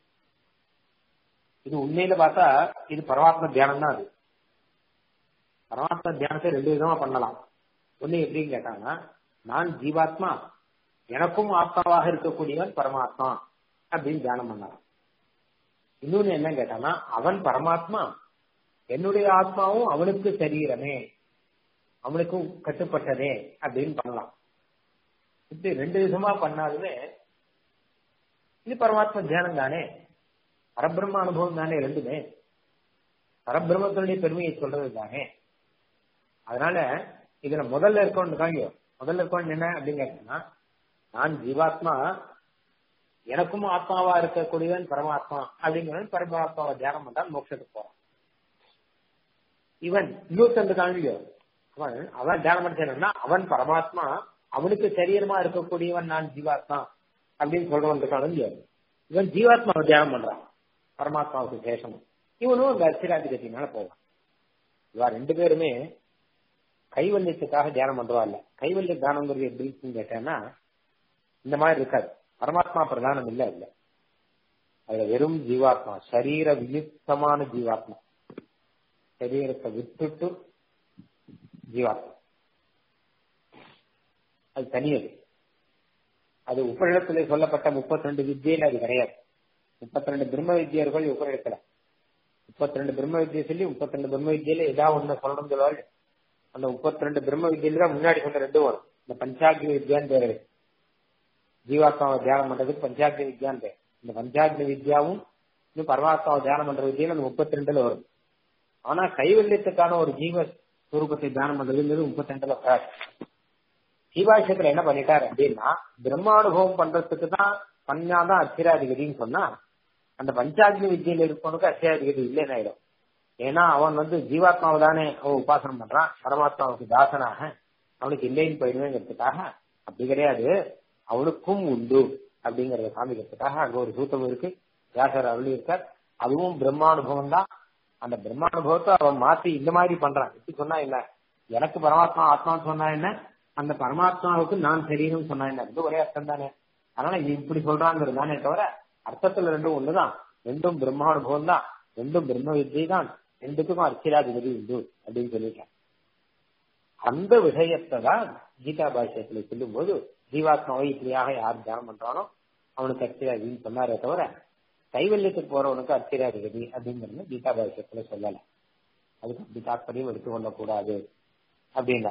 இது உண்மையில பார்த்தா இது பரமாத்மா தியானம் தான் அது பரமாத்மா தியானத்தை ரெண்டு விதமா பண்ணலாம் ஒண்ணு எப்படின்னு கேட்டாங்கன்னா நான் ஜீவாத்மா எனக்கும் ஆத்மாவாக இருக்கக்கூடியவன் பரமாத்மா அப்படின்னு தியானம் பண்ணலாம் இன்னொன்னு என்ன கேட்டானா அவன் பரமாத்மா என்னுடைய ஆத்மாவும் அவனுக்கு சரீரமே அவனுக்கும் கட்டுப்பட்டதே அப்படின்னு பண்ணலாம் இப்படி ரெண்டு விதமா பண்ணாலுமே இது பரமாத்மா தியானம் தானே பரபிரம்ம அனுபவம் தானே ரெண்டுமே பரபிரம்மத்தினுடைய பெருமையை சொல்றது தானே அதனால இதுல முதல்ல இருக்கணும் காங்கியோ முதல்ல இருக்கணும் என்ன அப்படின்னு கேட்டீங்கன்னா நான் ஜீவாத்மா எனக்கும் ஆத்மாவா இருக்கக்கூடியவன் பரமாத்மா அப்படிங்கிறவன் பரமாத்மாவை தியானம் பண்றான் மோட்சத்துக்கு போறான் இவன் இன்னொருத்தந்து காங்கியோ அவன் அவன் தியானம் பண்ணா அவன் பரமாத்மா அவனுக்கு சரீரமா இருக்கக்கூடியவன் நான் ஜீவாத்மா அப்படின்னு சொல்றவன் இருக்கான் இல்லையோ இவன் ஜீவாத்மாவை தியானம் பண்றான் பரமாத்மாவுக்கு சேஷம் இவனும் இந்த அச்சிராதிகத்தினால போவான் இவா ரெண்டு பேருமே கைவல்யத்துக்காக தியானம் பண்றவா இல்ல கைவல்ய தியானங்கிறது எப்படின்னு கேட்டேன்னா இந்த மாதிரி இருக்காது பரமாத்மா பிரதானம் இல்ல இல்ல அதுல வெறும் ஜீவாத்மா சரீர வியுக்தமான ஜீவாத்மா சரீரத்தை விட்டுட்டு ஜீவாத்மா அது தனியது அது உபநிடத்திலே சொல்லப்பட்ட முப்பத்தி ரெண்டு வித்தியில அது கிடையாது முப்பத்தி ரெண்டு பிரம்ம வித்தியர்கள் உபநிடத்துல முப்பத்தி ரெண்டு பிரம்ம வித்தியை சொல்லி முப்பத்தி ரெண்டு பிரம்ம வித்தியில ஏதாவது ஒண்ணு சொல்லணும் சொல்லுவாள் அந்த முப்பத்தி ரெண்டு பிரம்ம வித்தியில தான் முன்னாடி சொன்ன ரெண்டு வரும் இந்த பஞ்சாக்னி வித்யான்னு பேரு ஜீவாத்மாவை தியானம் பண்றதுக்கு பஞ்சாக்னி வித்யான்னு பேர் இந்த பஞ்சாக்னி வித்யாவும் இன்னும் பரமாத்மாவை தியானம் பண்ற வித்தியில அந்த முப்பத்தி ரெண்டுல வரும் ஆனா கைவல்யத்துக்கான ஒரு ஜீவ சுரூபத்தை தியானம் பண்றதுங்கிறது முப்பத்தி ரெண்டுல வராது ஜீவாட்சத்துல என்ன பண்ணிட்டாரு அப்படின்னா பிரம்மானுபவம் பண்றதுக்கு தான் பண்ணாதான் அச்சிராதிகதின்னு சொன்னா அந்த பஞ்சாக்னி வித்தியில இருப்பவனுக்கு அச்சிராதிகதி இல்லைன்னு ஆயிடும் ஏன்னா அவன் வந்து ஜீவாத்மாவை தானே அவன் உபாசனம் பண்றான் பரமாத்மாவுக்கு தாசனாக அவனுக்கு இல்லைன்னு போயிடுவேங்கிறதுக்காக அப்படி கிடையாது அவனுக்கும் உண்டு அப்படிங்கறத காமிக்கிறதுக்காக அங்க ஒரு சூத்தம் இருக்கு வியாசர் அருளி இருக்கார் அதுவும் பிரம்மானுபவம் தான் அந்த பிரம்மானுபவத்தை அவன் மாத்தி இந்த மாதிரி பண்றான் எப்படி சொன்னா என்ன எனக்கு பரமாத்மா ஆத்மான்னு சொன்னா என்ன அந்த பரமாத்மாவுக்கு நான் சரீரம் சொன்னா என்ன இது ஒரே அர்த்தம் தானே அதனால இது இப்படி சொல்றாங்கிறது தானே தவிர அர்த்தத்துல ரெண்டும் ஒண்ணுதான் ரெண்டும் பிரம்மானுபவம் தான் ரெண்டும் பிரம்ம வித்தியை தான் ரெண்டுத்துக்கும் அர்ச்சிராதிபதி உண்டு அப்படின்னு சொல்லியிருக்கேன் அந்த விஷயத்தை தான் கீதா பாஷ்யத்துல சொல்லும் போது ஜீவாத்மாவை இப்படியாக யார் தியானம் பண்றானோ அவனுக்கு அர்ச்சிராதின்னு சொன்னாரே தவிர கைவல்யத்துக்கு போறவனுக்கு அர்ச்சிராதிபதி அப்படிங்கிறது கீதா பாஷ்யத்துல சொல்லல அதுக்கு அப்படி தாற்பயம் எடுத்துக்கொள்ளக்கூடாது அப்படின்னா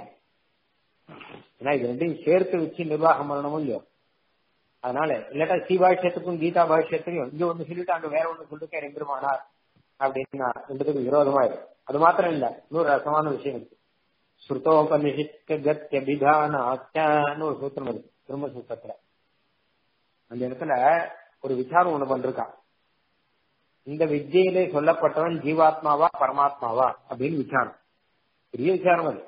ஏன்னா இது ரெண்டையும் சேர்த்து வச்சு நிர்வாகம் பண்ணணும் இல்லையோ அதனால இல்லாட்டா சி பாஷ்யத்துக்கும் கீதா பாஷ்யத்தையும் இங்க ஒண்ணு சொல்லிட்டு அங்க வேற ஒண்ணு சொல்லிட்டு எம்பெருமானார் அப்படின்னா ரெண்டுத்துக்கும் விரோதமா இருக்கு அது மாத்திரம் இல்ல இன்னொரு ரசமான விஷயம் இருக்கு ஸ்ருதோபனிஷிக்க கத்தியபிதான ஒரு சூத்திரம் இருக்கு திரும்ப சூத்திரத்துல அந்த இடத்துல ஒரு விசாரம் ஒண்ணு பண்றான் இந்த வித்தியிலே சொல்லப்பட்டவன் ஜீவாத்மாவா பரமாத்மாவா அப்படின்னு விசாரம் பெரிய விசாரம் அது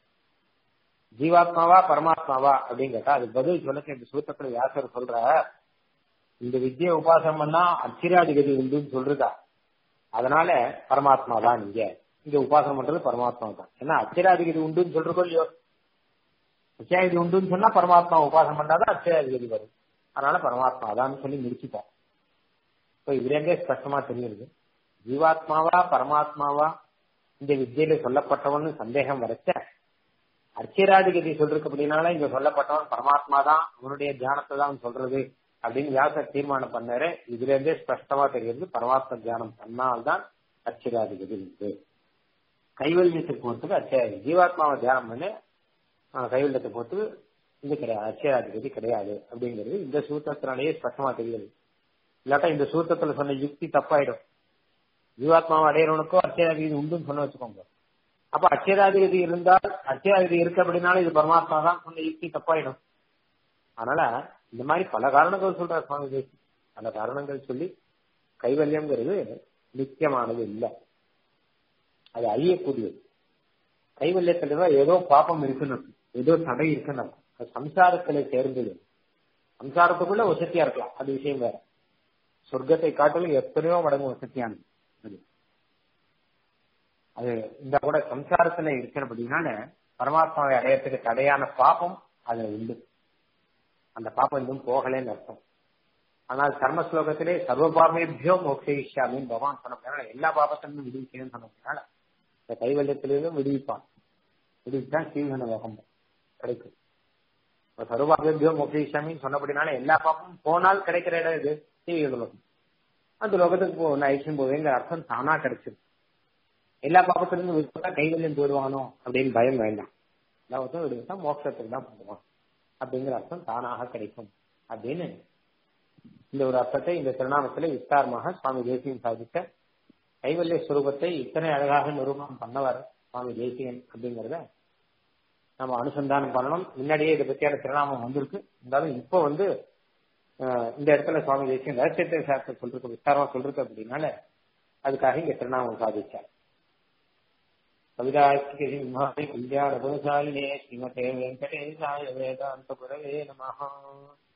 ஜீவாத்மாவா பரமாத்மாவா அப்படின்னு கேட்டா அது பதில் சொல்ல இந்த சூத்திரத்துல வியாசர் சொல்ற இந்த வித்தியை உபாசனம் பண்ணா அச்சிராதிகதி உண்டுன்னு சொல்றதா அதனால பரமாத்மா தான் நீங்க இங்க உபாசனம் பண்றது பரமாத்மா தான் ஏன்னா அச்சிராதிகதி உண்டுன்னு சொல்றோம் இல்லையோ அச்சிராதிகதி உண்டுன்னு சொன்னா பரமாத்மா உபாசனம் பண்ணாதான் அச்சிராதிகதி வரும் அதனால பரமாத்மா தான் சொல்லி முடிச்சுட்டோம் இப்போ இதுலேருந்தே ஸ்பஷ்டமா தெரியுது ஜீவாத்மாவா பரமாத்மாவா இந்த வித்தியில சொல்லப்பட்டவன்னு சந்தேகம் வரைச்ச அர்ச்சிராதிகதி சொல்றதுக்கு அப்படின்னால இங்க சொல்லப்பட்டவன் பரமாத்மா தான் அவனுடைய தியானத்தை தான் சொல்றது அப்படின்னு வியாசர் தீர்மானம் பண்ணாரு இதுல இருந்தே ஸ்பஷ்டமா தெரியுது பரமாத்ம தியானம் பண்ணால்தான் அச்சிராதிகதி இருக்கு கைவல்யத்துக்கு போறதுக்கு அச்சிராதி ஜீவாத்மாவை தியானம் பண்ணி கைவல்யத்தை போறதுக்கு இது கிடையாது அச்சிராதிகதி கிடையாது அப்படிங்கிறது இந்த சூத்திரத்தினாலேயே ஸ்பஷ்டமா தெரியுது இல்லாட்டா இந்த சூத்திரத்துல சொன்ன யுக்தி தப்பாயிடும் ஜீவாத்மாவை அடையிறவனுக்கோ அச்சிராதிகதி உண்டுன்னு சொன்ன வச்சுக்கோங்க அப்ப அச்சேதாதிபதி இருந்தால் அச்சேதாதிபதி இருக்கு அப்படின்னாலும் இது பரமாத்மா தான் சொன்ன யுக்தி தப்பாயிடும் அதனால இந்த மாதிரி பல காரணங்கள் சொல்ற சுவாமி தேசி பல காரணங்கள் சொல்லி கைவல்யம்ங்கிறது நித்தியமானது இல்லை அது அழியக்கூடியது கைவல்யத்துல ஏதோ பாப்பம் இருக்குன்னு ஏதோ தடை இருக்குன்னு அது சம்சாரத்துல சேர்ந்தது சம்சாரத்துக்குள்ள வசதியா இருக்கலாம் அது விஷயம் வேற சொர்க்கத்தை காட்டிலும் எத்தனையோ மடங்கு வசதியானது அது அது இந்த கூட சம்சாரத்துல இருக்கிறபடினால பரமாத்மாவை அடையறதுக்கு தடையான பாப்பம் அது உண்டு அந்த பாப்பம் இன்னும் போகலன்னு அர்த்தம் ஆனால் கர்ம ஸ்லோகத்திலே சர்வ பாபேபியோ மோக்ஷயிஷ்யாமின்னு பகவான் சொன்னதுனால எல்லா பாபத்திலிருந்தும் விடுவிக்கிறேன்னு சொன்னதுனால இந்த கைவல்யத்திலிருந்தும் விடுவிப்பான் விடுவித்தான் சீவன லோகம் கிடைக்கும் சர்வபாபேபியோ மோக்ஷயிஷ்யாமின்னு சொன்னபடினால எல்லா பாப்பமும் போனால் கிடைக்கிற இடம் இது சீவிக லோகம் அந்த லோகத்துக்கு போ ஐஸ்வன் போவேங்கிற அர்த்தம் தானா கிடைச்சிருக்கு எல்லா பாப்பத்திலிருந்து விடுபட்டா கைவல்யம் போயிடுவானோ அப்படின்னு பயம் வேண்டாம் எல்லாவற்றும் விடுவிட்டா மோட்சத்துக்கு தான் போடுவான் அப்படிங்கிற அர்த்தம் தானாக கிடைக்கும் அப்படின்னு இந்த ஒரு அர்த்தத்தை இந்த திருநாமத்திலே விஸ்தாரமாக சுவாமி தேசியன் சாதித்த கைவல்ய ஸ்வரூபத்தை இத்தனை அழகாக நிரூபணம் பண்ணவர் சுவாமி தேசியன் அப்படிங்கிறத நம்ம அனுசந்தானம் பண்ணணும் முன்னாடியே இதை பத்தியான திருநாமம் வந்திருக்கு இருந்தாலும் இப்போ வந்து இந்த இடத்துல சுவாமி தேசியன் ரகசியத்தை சாஸ்திரம் சொல்லிருக்கு விஸ்தாரமா சொல்லிருக்கு அப்படின்னால அதுக்காக இங்க திருநாமம் சாதிச்சார் கவிதாஸ்திகி சிம்ஹாரி கல்யாண குணசாலினே ஸ்ரீமதே வெங்கடேசாய வேதாந்த குரவே நமஹா